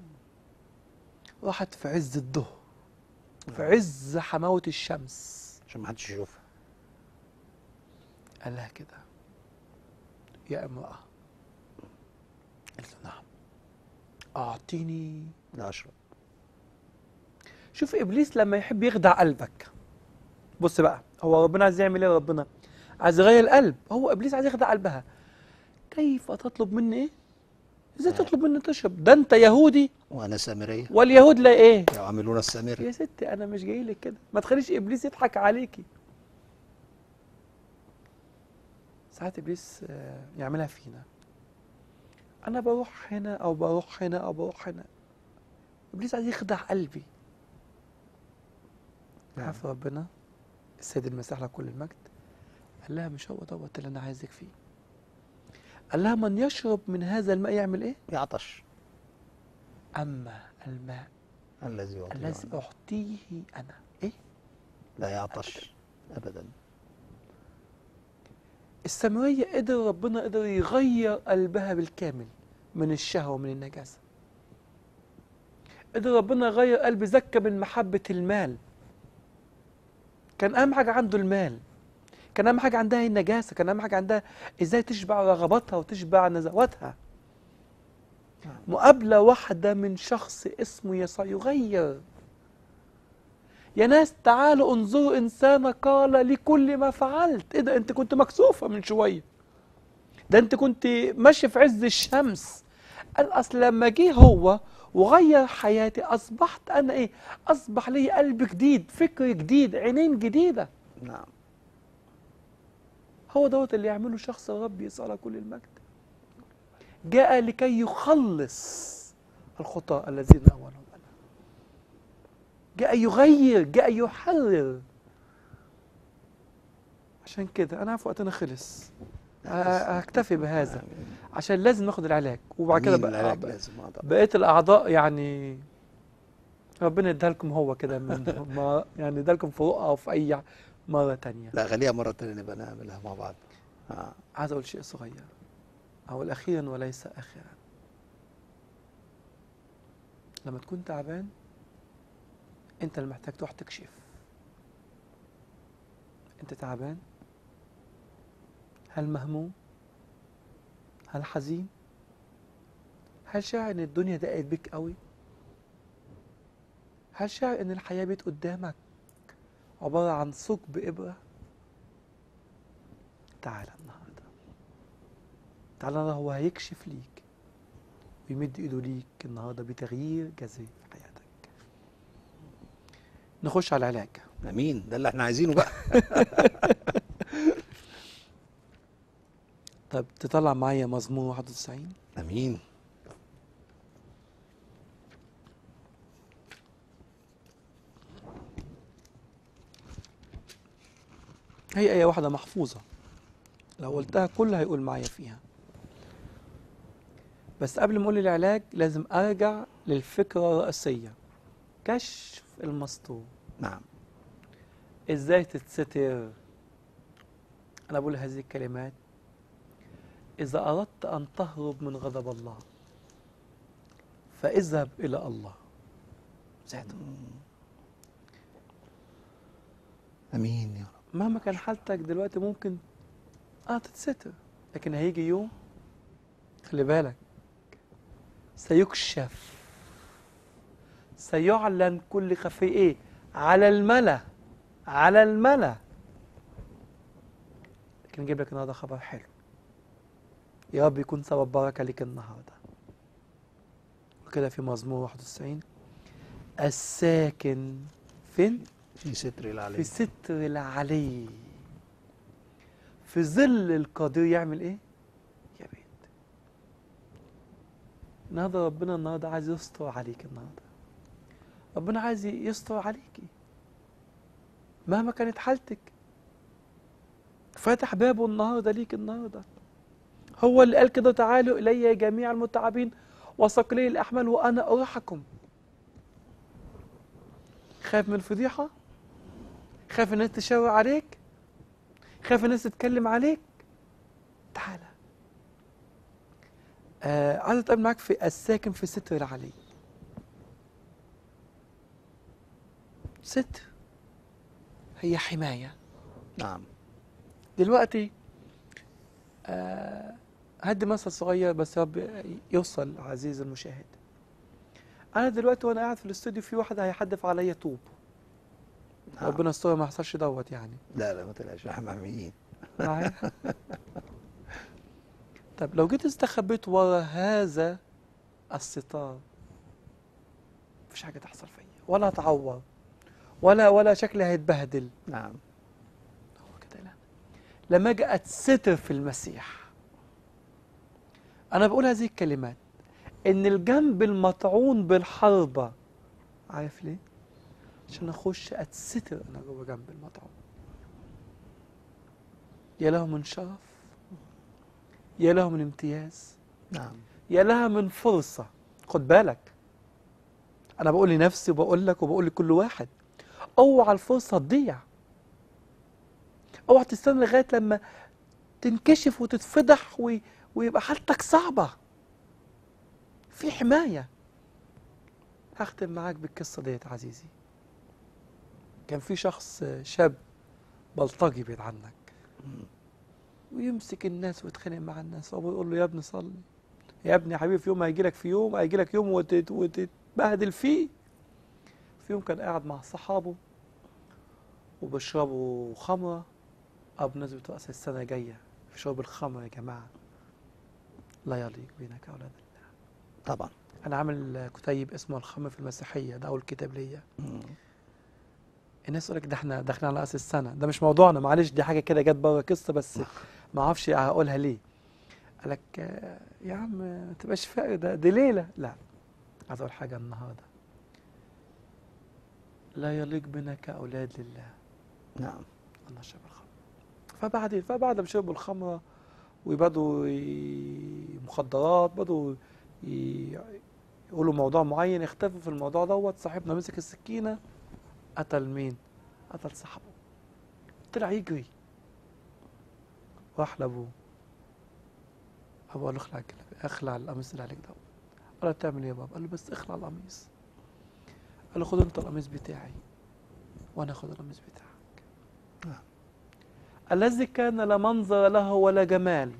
راحت في عز الظهر في عز حماوه الشمس عشان ما حدش يشوفها قال لها كده يا امرأة قالت له نعم أعطيني لا اشرب شوف إبليس لما يحب يخدع قلبك بص بقى هو ربنا عايز يعمل إيه ربنا عايز يغير القلب هو إبليس عايز يخدع قلبها كيف تطلب مني إيه إزاي تطلب مني تشرب ده أنت يهودي وانا سامريه واليهود لا إيه يعاملون السامره يا ستي أنا مش جاي لك كده ما تخليش إبليس يضحك عليكي ساعات إبليس آه، يعملها فينا أنا بروح هنا أو بروح هنا أو بروح هنا إبليس عايز يخدع قلبي نعم. عارف ربنا السيد المسيح له كل المجد قال لها مش هو دوت اللي أنا عايزك فيه قال لها من يشرب من هذا الماء يعمل إيه؟ يعطش أما الماء الذي يعطي الذي العنى. أعطيه أنا إيه؟ لا يعطش ابدا السامرية قدر ربنا قدر يغير قلبها بالكامل من الشهوة ومن النجاسة قدر ربنا يغير قلب زكى من محبة المال كان أهم حاجة عنده المال كان أهم حاجة عندها النجاسة كان أهم حاجة عندها إزاي تشبع رغباتها وتشبع نزواتها مقابلة واحدة من شخص اسمه يسوع يغير يا ناس تعالوا انظروا إنسان قال لكل ما فعلت إيه ده أنت كنت مكسوفة من شوية ده أنت كنت ماشية في عز الشمس قال أصل لما جه هو وغير حياتي أصبحت أنا إيه أصبح لي قلب جديد فكر جديد عينين جديدة نعم هو دوت اللي يعمله شخص الرب يسأل كل المجد جاء لكي يخلص الخطاة الذين أولهم أنا جاء يغير جاء يحرر عشان كده أنا عارف وقتنا خلص ه- هكتفي بهذا عشان لازم ناخد العلاج وبعد كده مين العلاج بقى لازم أعطى. بقية الأعضاء يعني ربنا يديها لكم هو كده من ما يعني يديها لكم في رؤى أو في أي مرة تانية لا خليها مره تانية نبقى نعملها مع بعض آه. عايز اقول شيء صغير او الاخيرا وليس اخرا لما تكون تعبان انت اللي محتاج تروح تكشف انت تعبان هل مهموم هل حزين هل شاعر ان الدنيا ضاقت بيك قوي هل شاعر ان الحياه بيت قدامك عباره عن ثقب ابره تعالى النهارده تعالى النهارده هو هيكشف ليك ويمد ايده ليك النهارده بتغيير جذري في حياتك نخش على العلاج امين ده اللي احنا عايزينه بقى طب تطلع معايا مزمور 91 امين هي آية واحدة محفوظة لو قلتها كل هيقول معايا فيها بس قبل ما أقول العلاج لازم أرجع للفكرة الرئيسية كشف المستور نعم إزاي تتستر أنا بقول هذه الكلمات إذا أردت أن تهرب من غضب الله فاذهب إلى الله ذاته امين يا رب مهما كان حالتك دلوقتي ممكن اه تتستر لكن هيجي يوم خلي بالك سيكشف سيعلن كل خفي ايه على الملا على الملا لكن نجيب لك النهارده خبر حلو يا رب يكون سبب بركه ليك النهارده وكده في مزمور 91 الساكن فين؟ في ستر في العلي ستر العلي في ظل القدير يعمل ايه؟ يبيت النهارده ربنا النهارده عايز يستر عليك النهارده ربنا عايز يستر عليكي مهما كانت حالتك فاتح بابه النهارده ليك النهارده هو اللي قال كده تعالوا الي جميع المتعبين وثقلي الاحمال وانا اريحكم خايف من الفضيحه خايف الناس تشاور عليك خايف الناس تتكلم عليك تعالى آه عايز اتقابل معاك في الساكن في ستر العلي ستر هي حماية نعم دلوقتي آه هدي مثل صغير بس يا رب يوصل عزيزي المشاهد انا دلوقتي وانا قاعد في الاستوديو في واحد هيحدف عليا طوب نعم. ربنا يستر ما يحصلش دوت يعني لا لا ما تقلقش احنا محميين معايا طب لو جيت استخبيت ورا هذا الستار مفيش حاجه تحصل فيا ولا اتعور ولا ولا شكلي هيتبهدل نعم هو كده لا لما اجي اتستر في المسيح انا بقول هذه الكلمات ان الجنب المطعون بالحربة عارف ليه عشان اخش اتستر انا جوه جنب المطعون يا له من شرف يا له من امتياز نعم يا لها من فرصة خد بالك أنا بقول لنفسي وبقول لك وبقول لكل واحد اوعى الفرصة تضيع اوعى تستنى لغاية لما تنكشف وتتفضح و... ويبقى حالتك صعبة في حماية هختم معاك بالقصة ديت عزيزي كان في شخص شاب بلطجي بعيد عنك ويمسك الناس ويتخانق مع الناس وابوه يقول له يا ابني صلي يا ابني يا حبيبي في يوم هيجي لك في يوم هيجي لك يوم وتت- وتتبهدل فيه في يوم كان قاعد مع صحابه وبيشربوا خمرة أو بمناسبة رأس السنة جاية في شرب الخمر يا جماعة لا يليق بينك يا أولاد الله طبعا أنا عامل كتيب اسمه الخمر في المسيحية ده أول كتاب ليا مم. الناس تقول لك ده احنا داخلين على رأس السنة ده مش موضوعنا معلش دي حاجة كده جت بره قصة بس ما اعرفش هقولها ليه قال لك آه، يا عم ما تبقاش فاقر ده دي ليلة لا عايز اقول حاجة النهاردة لا يليق بنا كأولاد لله نعم أن نشرب الخمر فبعدين فبعد ما شربوا الخمرة وبدوا ي- مخدرات بدوا ي- يقولوا موضوع معين اختفوا في الموضوع دوت صاحبنا مسك السكينة قتل مين؟ قتل صاحبه طلع يجري راح لابوه ابوه قال له اخلع الجلابية اخلع القميص اللي عليك دوت قال له بتعمل ايه يا بابا؟ قال له بس اخلع القميص قال له خد انت القميص بتاعي وانا اخد القميص بتاعك نعم. الذي كان لا منظر له ولا جمال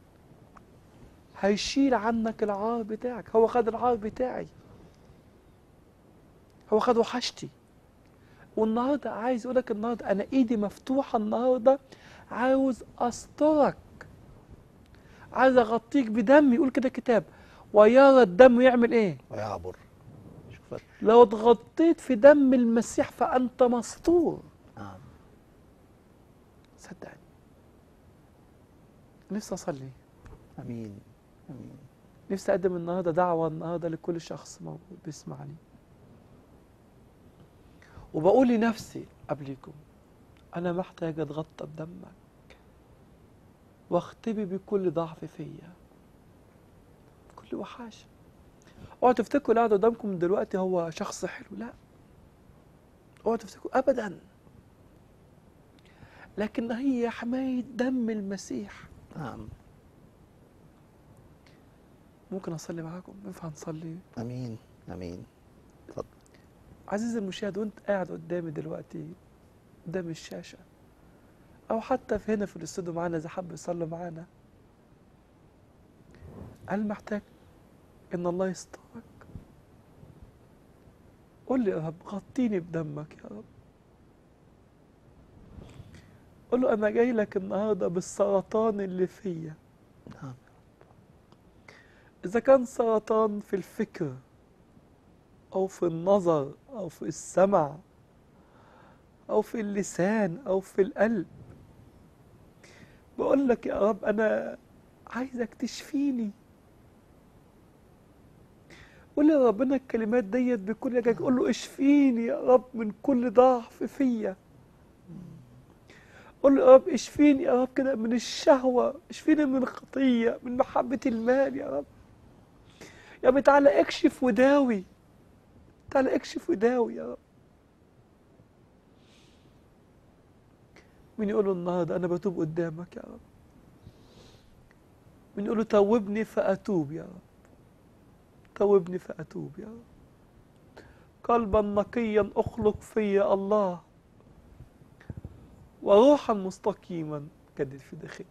هيشيل عنك العار بتاعك هو خد العار بتاعي هو خد وحشتي والنهارده عايز يقول لك النهارده انا ايدي مفتوحه النهارده عاوز استرك عايز اغطيك بدمي يقول كده كتاب ويرى الدم يعمل ايه ويعبر شوف لو اتغطيت في دم المسيح فانت مستور نعم صدقني نفسي اصلي امين امين نفسي اقدم النهارده دعوه النهارده لكل شخص موجود بيسمعني وبقول لنفسي قبليكم أنا محتاج أتغطى بدمك واختبي بكل ضعف فيا كل وحاش اوعوا تفتكروا اللي قاعد قدامكم دلوقتي هو شخص حلو لا اوعوا تفتكروا ابدا لكن هي حماية دم المسيح نعم ممكن اصلي معاكم ينفع نصلي امين امين اتفضل عزيزي المشاهد وانت قاعد قدامي دلوقتي قدام الشاشة أو حتى في هنا في الاستوديو معانا إذا حب يصلي معانا هل محتاج إن الله يسترك؟ قول لي يا رب غطيني بدمك يا رب قول له أنا جاي لك النهاردة بالسرطان اللي فيا نعم إذا كان سرطان في الفكر أو في النظر أو في السمع أو في اللسان أو في القلب بقول لك يا رب أنا عايزك تشفيني قول يا ربنا الكلمات ديت بكل وجهك قول له اشفيني يا رب من كل ضعف فيا قول له يا رب اشفيني يا رب كده من الشهوة اشفيني من الخطية من محبة المال يا رب يا رب تعالى اكشف وداوي تعالى اكشف وداوي يا رب مين يقول له النهارده انا بتوب قدامك يا رب مين يقول له توبني فاتوب يا رب توبني فاتوب يا رب قلبا نقيا اخلق في الله وروحا مستقيما جدد في داخلي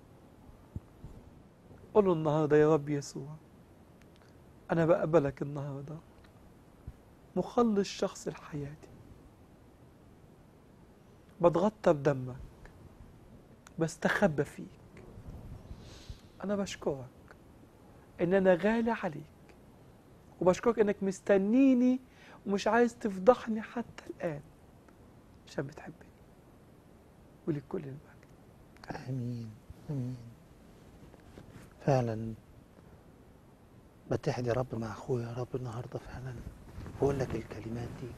قول له النهارده يا رب يسوع انا بقبلك النهارده مخلص شخص لحياتي بتغطى بدمك بستخبى فيك انا بشكرك ان انا غالي عليك وبشكرك انك مستنيني ومش عايز تفضحني حتى الان عشان بتحبني ولك كل المجد امين امين فعلا بتحد يا رب مع اخويا يا رب النهارده فعلا بقول لك الكلمات دي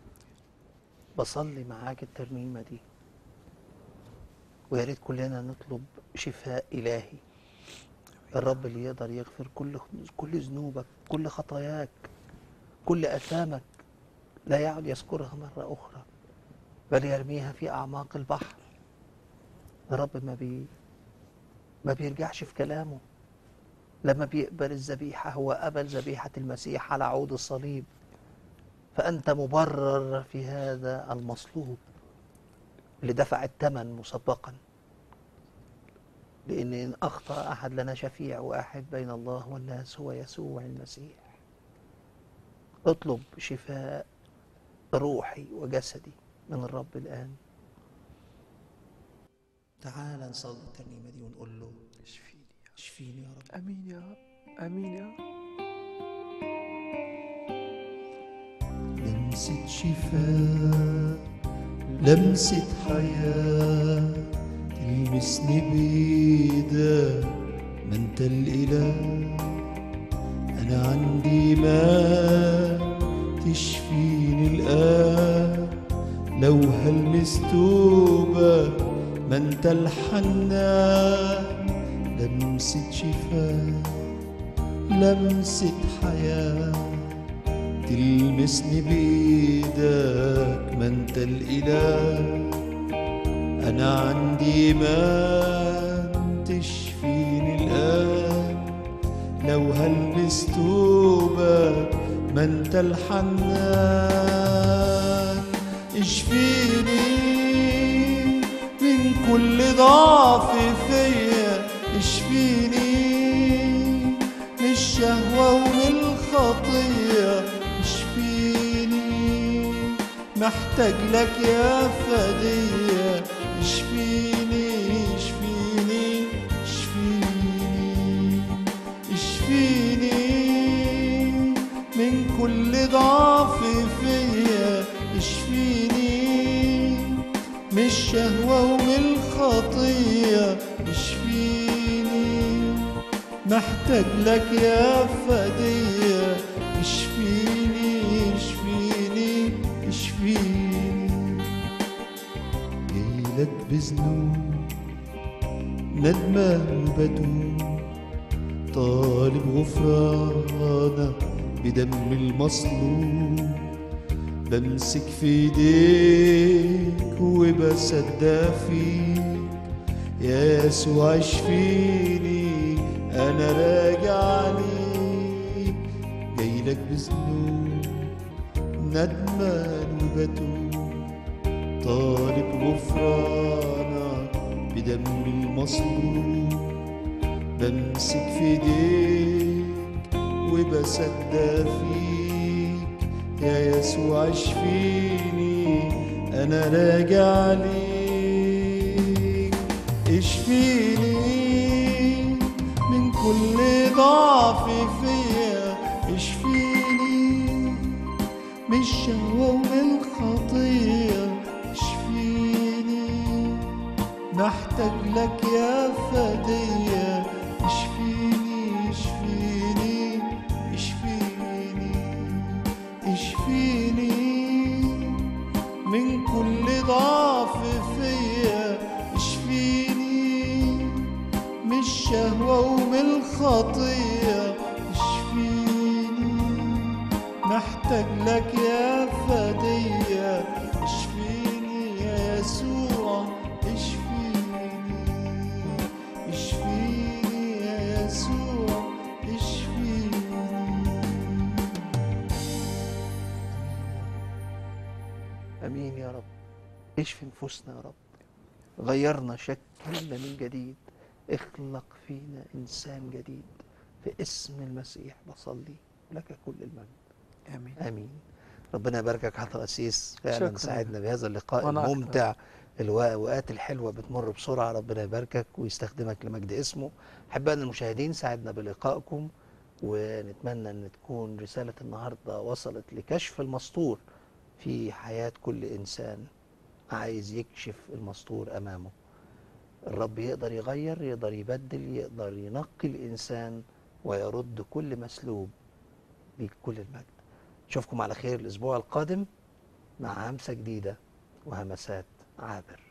بصلي معاك الترنيمه دي ويا ريت كلنا نطلب شفاء الهي الرب اللي يقدر يغفر كل كل ذنوبك كل خطاياك كل اثامك لا يعد يذكرها مره اخرى بل يرميها في اعماق البحر الرب ما بي ما بيرجعش في كلامه لما بيقبل الذبيحة هو قبل ذبيحة المسيح على عود الصليب فأنت مبرر في هذا المصلوب اللي دفع الثمن مسبقا لأن إن أخطأ أحد لنا شفيع واحد بين الله والناس هو يسوع المسيح اطلب شفاء روحي وجسدي من الرب الآن تعال نصلي الترنيمة دي ونقول له اشفيني اشفيني يا رب امين يا رب امين يا رب لمسة شفاء لمسة حياة تلمسني بإيدك ما انت الإله أنا عندي ما تشفيني الآن لو هلمس توبة ما انت الحنان لمسة شفاء لمسة حياه تلمسني بإيدك ما انت الإله أنا عندي ما تشفيني الآن لو هلبس توبك ما انت الحنان اشفيني من كل ضعف فيا اشفيني من الشهوة ومن الخطية اشفيني محتاج لك يا فدية اشفيني اشفيني اشفيني اشفيني من كل ضعف فيا اشفيني من الشهوة ومن الخطية اشفيني محتاج لك يا فدية اشفيني اشفيني اشفيني جاي بذنوب ندمان وبدوب طالب غفرانك بدم المصلوب بمسك في ايديك وبصدق فيك يا يسوع اشفيني انا راجع ليك جايلك بذنوب ندمان وبتوب طالب غفرانك بدم المصلوب بمسك في ايديك وبصدق فيك يا يسوع اشفيني انا راجع ليك اشفيني من كل ضعف فيا اشفيني من الشهوة ومن الخطية اشفيني محتاج لك يا فدية اشفيني اشفيني اشفيني اشفيني من كل ضعف فيا اشفيني من الشهوة ومن الخطية اشفيني محتاج لك يا فدية اشفيني يا يسوع اشفيني اشفيني يا يسوع اشفيني امين يا رب اشفي نفوسنا يا رب غيرنا شكلنا من جديد اخلق فينا انسان جديد في اسم المسيح بصلي لك كل المجد امين امين ربنا يباركك حضرتك يا قسيس فعلا شكراً. ساعدنا بهذا اللقاء وأنا أكتر. الممتع الوقت الحلوه بتمر بسرعه ربنا يباركك ويستخدمك لمجد اسمه احبائنا المشاهدين ساعدنا بلقائكم ونتمنى ان تكون رساله النهارده وصلت لكشف المستور في حياه كل انسان عايز يكشف المستور امامه الرب يقدر يغير يقدر يبدل يقدر ينقي الانسان ويرد كل مسلوب بكل المجد اشوفكم على خير الاسبوع القادم مع همسه جديده وهمسات عابر